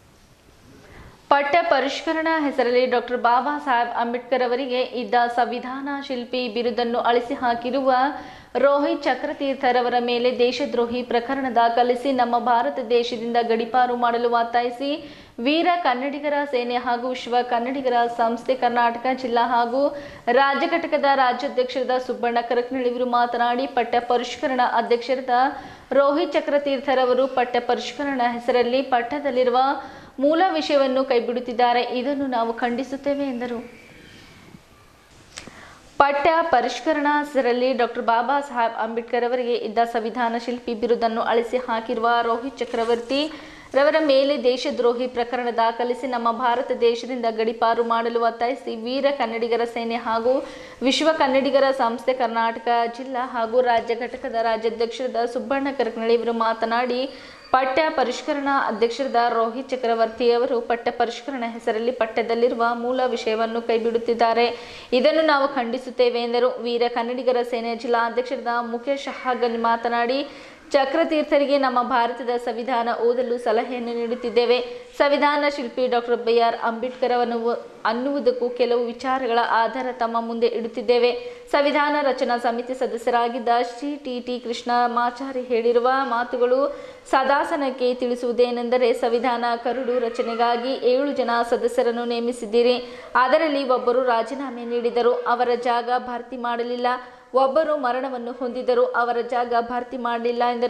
ಪಠ್ಯ ಪರಿಷ್ಕರಣಾ ಹೆಸರಲ್ಲಿ ಡಾಕ್ಟರ್ ಬಾಬಾ ಸಾಹೇಬ್ ಅಂಬೇಡ್ಕರ್ ಅವರಿಗೆ ಇದ್ದ ಸಂವಿಧಾನ ಶಿಲ್ಪಿ ಬಿರುದನ್ನು ಅಳಿಸಿ ಹಾಕಿರುವ ರೋಹಿತ್ ಚಕ್ರತೀರ್ಥರವರ ಮೇಲೆ ದೇಶದ್ರೋಹಿ ಪ್ರಕರಣ ದಾಖಲಿಸಿ ನಮ್ಮ ಭಾರತ ದೇಶದಿಂದ ಗಡಿಪಾರು ಮಾಡಲು ಒತ್ತಾಯಿಸಿ ವೀರ ಕನ್ನಡಿಗರ ಸೇನೆ ಹಾಗೂ ವಿಶ್ವ ಕನ್ನಡಿಗರ ಸಂಸ್ಥೆ ಕರ್ನಾಟಕ ಜಿಲ್ಲಾ ಹಾಗೂ ರಾಜ್ಯ ಘಟಕದ ರಾಜ್ಯಾಧ್ಯಕ್ಷರಾದ ಸುಬ್ಬಣ್ಣ ಕರಕ್ನಳ್ಳಿ ಇವರು ಮಾತನಾಡಿ ಪಠ್ಯ ಪರಿಷ್ಕರಣಾ ಅಧ್ಯಕ್ಷರಾದ ರೋಹಿತ್ ಚಕ್ರತೀರ್ಥರವರು ಪಠ್ಯ ಪರಿಷ್ಕರಣಾ ಹೆಸರಲ್ಲಿ ಪಠ್ಯದಲ್ಲಿರುವ ಮೂಲ ವಿಷಯವನ್ನು ಕೈಬಿಡುತ್ತಿದ್ದಾರೆ ಇದನ್ನು ನಾವು ಖಂಡಿಸುತ್ತೇವೆ ಎಂದರು ಪಠ್ಯ ಪರಿಷ್ಕರಣಾ ಹೆಸರಲ್ಲಿ ಡಾಕ್ಟರ್ ಬಾಬಾ ಸಾಹೇಬ್ ಅಂಬೇಡ್ಕರ್ ಅವರಿಗೆ ಇದ್ದ ಸಂವಿಧಾನ ಶಿಲ್ಪಿ ಬಿರುದನ್ನು ಅಳಿಸಿ ಹಾಕಿರುವ ರೋಹಿತ್ ಚಕ್ರವರ್ತಿ ರವರ ಮೇಲೆ ದೇಶದ್ರೋಹಿ ಪ್ರಕರಣ ದಾಖಲಿಸಿ ನಮ್ಮ ಭಾರತ ದೇಶದಿಂದ ಗಡಿಪಾರು ಮಾಡಲು ಒತ್ತಾಯಿಸಿ ವೀರ ಕನ್ನಡಿಗರ ಸೇನೆ ಹಾಗೂ ವಿಶ್ವ ಕನ್ನಡಿಗರ ಸಂಸ್ಥೆ ಕರ್ನಾಟಕ ಜಿಲ್ಲಾ ಹಾಗೂ ರಾಜ್ಯ ಘಟಕದ ರಾಜ್ಯಾಧ್ಯಕ್ಷರಾದ ಸುಬ್ಬಣ್ಣ ಕರಕನಳ್ಳಿ ಇವರು ಮಾತನಾಡಿ ಪಠ್ಯ ಪರಿಷ್ಕರಣಾ ಅಧ್ಯಕ್ಷರಾದ ರೋಹಿತ್ ಚಕ್ರವರ್ತಿ ಅವರು ಪಠ್ಯ ಪರಿಷ್ಕರಣಾ ಹೆಸರಲ್ಲಿ ಪಠ್ಯದಲ್ಲಿರುವ ಮೂಲ ವಿಷಯವನ್ನು ಕೈಬಿಡುತ್ತಿದ್ದಾರೆ ಇದನ್ನು ನಾವು ಖಂಡಿಸುತ್ತೇವೆ ಎಂದರು ವೀರ ಕನ್ನಡಿಗರ ಸೇನೆಯ ಜಿಲ್ಲಾಧ್ಯಕ್ಷರಾದ ಮುಖೇಶ್ ಹಾಗನ್ ಮಾತನಾಡಿ ಚಕ್ರತೀರ್ಥರಿಗೆ ನಮ್ಮ ಭಾರತದ ಸಂವಿಧಾನ ಓದಲು ಸಲಹೆಯನ್ನು ನೀಡುತ್ತಿದ್ದೇವೆ ಸಂವಿಧಾನ ಶಿಲ್ಪಿ ಡಾಕ್ಟರ್ ಬಿ ಆರ್ ಅಂಬೇಡ್ಕರ್ ಅವನು ಅನ್ನುವುದಕ್ಕೂ ಕೆಲವು ವಿಚಾರಗಳ ಆಧಾರ ತಮ್ಮ ಮುಂದೆ ಇಡುತ್ತಿದ್ದೇವೆ ಸಂವಿಧಾನ ರಚನಾ ಸಮಿತಿ ಸದಸ್ಯರಾಗಿದ್ದ Shri T T Krishnamachari ಹೇಳಿರುವ ಮಾತುಗಳು ಸದಾಸನಕ್ಕೆ ತಿಳಿಸುವುದೇನೆಂದರೆ ಸಂವಿಧಾನ ಕರಡು ರಚನೆಗಾಗಿ ಏಳು ಜನ ಸದಸ್ಯರನ್ನು ನೇಮಿಸಿದ್ದೀರಿ ಅದರಲ್ಲಿ ಒಬ್ಬರು ರಾಜೀನಾಮೆ ನೀಡಿದರು ಅವರ ಜಾಗ ಭರ್ತಿ ಮಾಡಲಿಲ್ಲ ಒಬ್ಬರು ಮರಣವನ್ನು ಹೊಂದಿದರು ಅವರ ಜಾಗ ಭರ್ತಿ ಮಾಡಲಿಲ್ಲ ಎಂದರು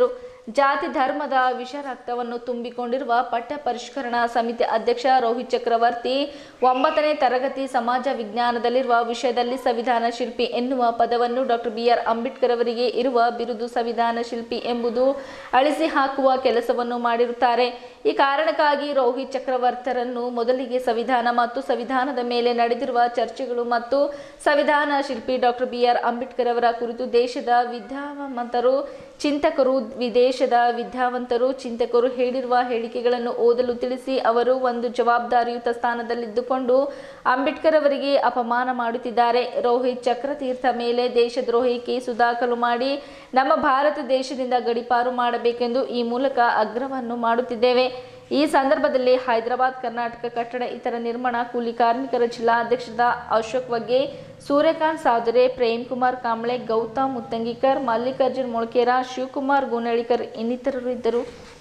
ಜಾತಿ ಧರ್ಮದ ವಿಷ ರಕ್ತವನ್ನು ತುಂಬಿಕೊಂಡಿರುವ ಪಠ್ಯ ಪರಿಷ್ಕರಣಾ ಸಮಿತಿ ಅಧ್ಯಕ್ಷ ರೋಹಿತ್ ಚಕ್ರವರ್ತಿ ಒಂಬತ್ತನೇ ತರಗತಿ ಸಮಾಜ ವಿಜ್ಞಾನದಲ್ಲಿರುವ ವಿಷಯದಲ್ಲಿ ಸಂವಿಧಾನ ಶಿಲ್ಪಿ ಎನ್ನುವ ಪದವನ್ನು ಡಾಕ್ಟರ್ ಬಿಆರ್ ಅಂಬೇಡ್ಕರ್ ಅವರಿಗೆ ಇರುವ ಬಿರುದು ಸಂವಿಧಾನ ಶಿಲ್ಪಿ ಎಂಬುದು ಅಳಿಸಿ ಹಾಕುವ ಕೆಲಸವನ್ನು ಮಾಡಿರುತ್ತಾರೆ ಈ ಕಾರಣಕ್ಕಾಗಿ ರೋಹಿತ್ ಚಕ್ರವರ್ತರನ್ನು ಮೊದಲಿಗೆ ಸಂವಿಧಾನ ಮತ್ತು ಸಂವಿಧಾನದ ಮೇಲೆ ನಡೆದಿರುವ ಚರ್ಚೆಗಳು ಮತ್ತು ಸಂವಿಧಾನ ಶಿಲ್ಪಿ ಡಾಕ್ಟರ್ ಬಿಆರ್ ಅಂಬೇಡ್ಕರ್ ಅವರ ಕುರಿತು ದೇಶದ ವಿದ್ಯಾವಂತರು ಚಿಂತಕರು ವಿದೇಶದ ವಿದ್ಯಾವಂತರು ಚಿಂತಕರು ಹೇಳಿರುವ ಹೇಳಿಕೆಗಳನ್ನು ಓದಲು ತಿಳಿಸಿ ಅವರು ಒಂದು ಜವಾಬ್ದಾರಿಯುತ ಸ್ಥಾನದಲ್ಲಿದ್ದುಕೊಂಡು ಅಂಬೇಡ್ಕರ್ ಅವರಿಗೆ ಅಪಮಾನ ಮಾಡುತ್ತಿದ್ದಾರೆ ರೋಹಿತ್ ಚಕ್ರತೀರ್ಥ ಮೇಲೆ ದೇಶದ್ರೋಹಿ ಕೇಸು ದಾಖಲು ಮಾಡಿ ನಮ್ಮ ಭಾರತ ದೇಶದಿಂದ ಗಡಿಪಾರು ಮಾಡಬೇಕೆಂದು ಈ ಮೂಲಕ ಅಗ್ರವನ್ನು ಮಾಡುತ್ತಿದ್ದೇವೆ ಈ ಸಂದರ್ಭದಲ್ಲಿ ಹೈದರಾಬಾದ್ ಕರ್ನಾಟಕ ಕಟ್ಟಡ ಇತರ ನಿರ್ಮಾಣ ಕೂಲಿ ಕಾರ್ಮಿಕರ ಜಿಲ್ಲಾ ಅಧ್ಯಕ್ಷರಾದ ಅಶೋಕ್ ವಗ್ಗೆ ಸೂರ್ಯಕಾಂತ್ ಸಾದುರೆ ಪ್ರೇಮ್ ಕುಮಾರ್ ಕಾಂಬ್ಳೆ ಗೌತಮ್ ಮುತ್ತಂಗಿಕರ್ ಮಲ್ಲಿಕಾರ್ಜುನ್ ಮೊಳಕೇರ ಶಿವಕುಮಾರ್ ಗುನಳಿಕರ್ ಇನ್ನಿತರರು ಇದ್ದರು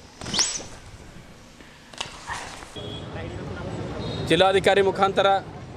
ಜಿಲ್ಲಾಧಿಕಾರಿ ಮುಖಾಂತರ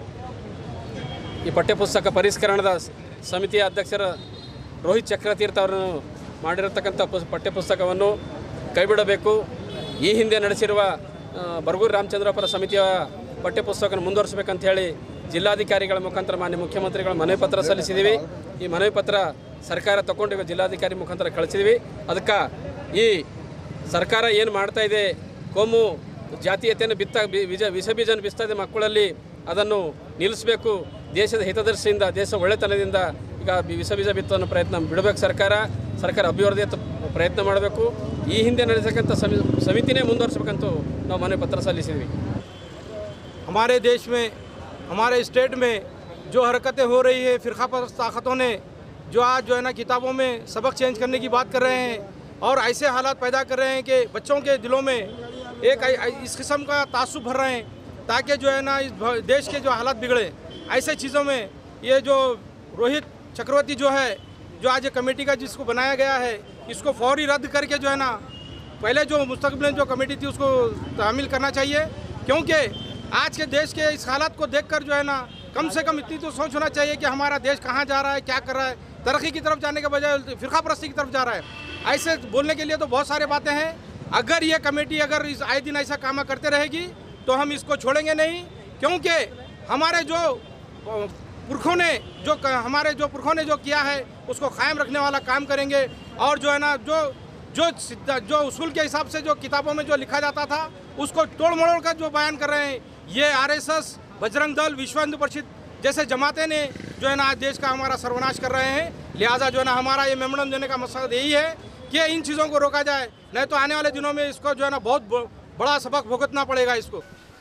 ಈ ಪಠ್ಯಪುಸ್ತಕ ಪರಿಷ್ಕರಣದ ಸ- ಸಮಿತಿಯ ಅಧ್ಯಕ್ಷರ ರೋಹಿತ್ ಚಕ್ರತೀರ್ಥ ಅವರನ್ನು ಮಾಡಿರತಕ್ಕಂಥ ಪುಸ್ ಪಠ್ಯಪುಸ್ತಕವನ್ನು ಕೈಬಿಡಬೇಕು ಈ ಹಿಂದೆ ನಡೆಸಿರುವ ಆ, ಬರಗೂರು ರಾಮಚಂದ್ರಪುರ ಸಮಿತಿಯ ಪಠ್ಯಪುಸ್ತಕವನ್ನು ಮುಂದುವರಿಸಬೇಕಂತ ಹೇಳಿ ಜಿಲ್ಲಾಧಿಕಾರಿಗಳ ಮುಖಾಂತರ ಮಾನ್ಯ ಮುಖ್ಯಮಂತ್ರಿಗಳ ಮನವಿ ಪತ್ರ ಸಲ್ಲಿಸಿದ್ದೀವಿ ಈ ಮನವಿ ಪತ್ರ ಸರ್ಕಾರ ತಗೊಂಡು ಈಗ ಜಿಲ್ಲಾಧಿಕಾರಿ ಮುಖಾಂತರ ಕಳಿಸಿದ್ದೀವಿ ಅದಕ್ಕೆ ಈ ಸರ್ಕಾರ ಏನು ಮಾಡ್ತಾ ಇದೆ ಕೋಮು ಜಾತೀಯತೆಯನ್ನು ಬಿತ್ತ ಬಿ- ಬೀಜ ವಿಷ ಬೀಜನ ಬಿಸ್ತಾ ಇದೆ ಮಕ್ಕಳಲ್ಲಿ ಅದನ್ನು ನಿಲ್ಲಿಸಬೇಕು ದೇಶದ ಹಿತದರ್ಶಿಯಿಂದ ದೇಶ ಒಳ್ಳೆತನದಿಂದ ಈಗ ಬಿ- ವಿಷ ಬೀಜ ಬಿತ್ತುವ ಪ್ರಯತ್ನ ಬಿಡಬೇಕು ಸರ್ಕಾರ ಸರ್ಕಾರ ಅಭಿವೃದ್ಧಿಯ ಪ್ರಯತ್ನ ಮಾಡಬೇಕು ಈ ಹಿಂದೆ ನಡೆಸತಕ್ಕಂಥ ಸಮಿ ಸಮಿತಿನೇ ಮುಂದುವರಿಸಬೇಕಂತೂ ನಾವು ಮನವಿ ಪತ್ರ ಸಲ್ಲಿಸಿದ್ವಿ हमारे देश में हमारे स्टेट में जो हरकतें हो रही है फ़िरका ताकतों ने जो आज जो है ना किताबों में सबक चेंज करने की बात कर रहे हैं और ऐसे हालात पैदा कर रहे हैं कि बच्चों के दिलों में एक ऐ- ऐ- इस किस्म का तासुब भर रहे हैं ताकि जो है ना इस भ- देश के जो हालात बिगड़े ऐसे चीज़ों में ये जो रोहित चक्रवर्ती जो है जो आज ये कमेटी का जिसको बनाया गया है इसको फौरी रद्द करके जो है ना पहले जो मुस्तकबिल जो कमेटी थी उसको तामील करना चाहिए क्योंकि आज के देश के इस हालात को देखकर जो है ना कम से कम इतनी तो सोच होना चाहिए कि हमारा देश कहाँ जा रहा है क्या कर रहा है तरक्की की तरफ जाने के बजाय फिरका परस्ती की तरफ जा रहा है ऐसे बोलने के लिए तो बहुत सारे बातें हैं अगर ये कमेटी अगर इस आए दिन ऐसा काम करते रहेगी तो हम इसको छोड़ेंगे नहीं क्योंकि हमारे जो अ, पुरखों ने जो क- हमारे जो पुरखों ने जो किया है उसको कायम रखने वाला काम करेंगे और जो है ना जो जो सिद्धा- जो उसूल के हिसाब से जो किताबों में जो लिखा जाता था उसको तोड़ मरोड़ कर जो बयान कर रहे हैं ये आरएसएस बजरंग दल विश्व हिंदू परिषद जैसे जमाते ने जो है ना आज देश का हमारा सर्वनाश कर रहे हैं लिहाजा जो है ना हमारा ये मेमोरेंडम देने का मकसद यही है कि इन चीज़ों को रोका जाए नहीं तो आने वाले दिनों में इसको जो है ना बहुत ब- बड़ा सबक भुगतना पड़ेगा इसको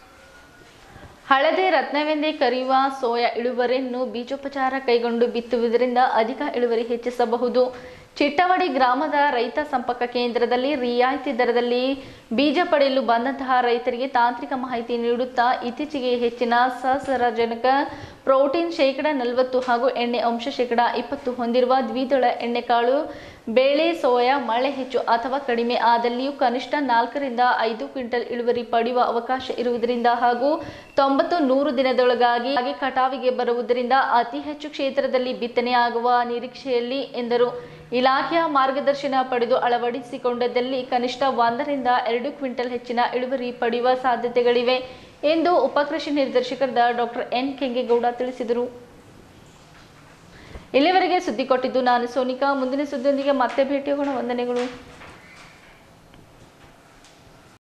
ಹಳದೆ ರತ್ನವೆಂದೇ ಕರೆಯುವ ಸೋಯಾ ಇಳುವರಿಯನ್ನು ಬೀಜೋಪಚಾರ ಕೈಗೊಂಡು ಬಿತ್ತುವುದರಿಂದ ಅಧಿಕ ಇಳುವರಿ ಹೆಚ್ಚಿಸಬಹುದು ಚಿಟ್ಟವಡಿ ಗ್ರಾಮದ ರೈತ ಸಂಪರ್ಕ ಕೇಂದ್ರದಲ್ಲಿ ರಿಯಾಯಿತಿ ದರದಲ್ಲಿ ಬೀಜ ಪಡೆಯಲು ಬಂದಂತಹ ರೈತರಿಗೆ ತಾಂತ್ರಿಕ ಮಾಹಿತಿ ನೀಡುತ್ತಾ ಇತ್ತೀಚೆಗೆ ಹೆಚ್ಚಿನ ಸಸಾರಜನಕ ಪ್ರೋಟೀನ್ ಶೇಕಡ ನಲವತ್ತು ಹಾಗೂ ಎಣ್ಣೆ ಅಂಶ ಶೇಕಡ ಇಪ್ಪತ್ತು ಹೊಂದಿರುವ ದ್ವಿದಳ ಎಣ್ಣೆಕಾಳು ಬೇಳೆ ಸೋಯಾ ಮಳೆ ಹೆಚ್ಚು ಅಥವಾ ಕಡಿಮೆ ಆದಲ್ಲಿಯೂ ಕನಿಷ್ಠ ನಾಲ್ಕರಿಂದ ಐದು ಕ್ವಿಂಟಲ್ ಇಳುವರಿ ಪಡೆಯುವ ಅವಕಾಶ ಇರುವುದರಿಂದ ಹಾಗೂ ತೊಂಬತ್ತು ನೂರು ದಿನದೊಳಗಾಗಿ ಹಾಗೆ ಕಟಾವಿಗೆ ಬರುವುದರಿಂದ ಅತಿ ಹೆಚ್ಚು ಕ್ಷೇತ್ರದಲ್ಲಿ ಬಿತ್ತನೆಯಾಗುವ ನಿರೀಕ್ಷೆಯಲ್ಲಿ ಎಂದರು ಇಲಾಖೆಯ ಮಾರ್ಗದರ್ಶನ ಪಡೆದು ಅಳವಡಿಸಿಕೊಂಡದಲ್ಲಿ ಕನಿಷ್ಠ ಒಂದರಿಂದ ಎರಡು ಕ್ವಿಂಟಲ್ ಹೆಚ್ಚಿನ ಇಳುವರಿ ಪಡೆಯುವ ಸಾಧ್ಯತೆಗಳಿವೆ ಎಂದು ಉಪಕೃಷಿ ನಿರ್ದೇಶಕರಾದ ಡಾಕ್ಟರ್ ಎನ್ ಕೆಂಗೇಗೌಡ ತಿಳಿಸಿದರು ಇಲ್ಲಿವರೆಗೆ ಸುದ್ದಿ ಕೊಟ್ಟಿದ್ದು ನಾನು ಸೋನಿಕಾ ಮುಂದಿನ ಸುದ್ದಿಯೊಂದಿಗೆ ಮತ್ತೆ ಭೇಟಿಯಾಗೋಣ ವಂದನೆಗಳು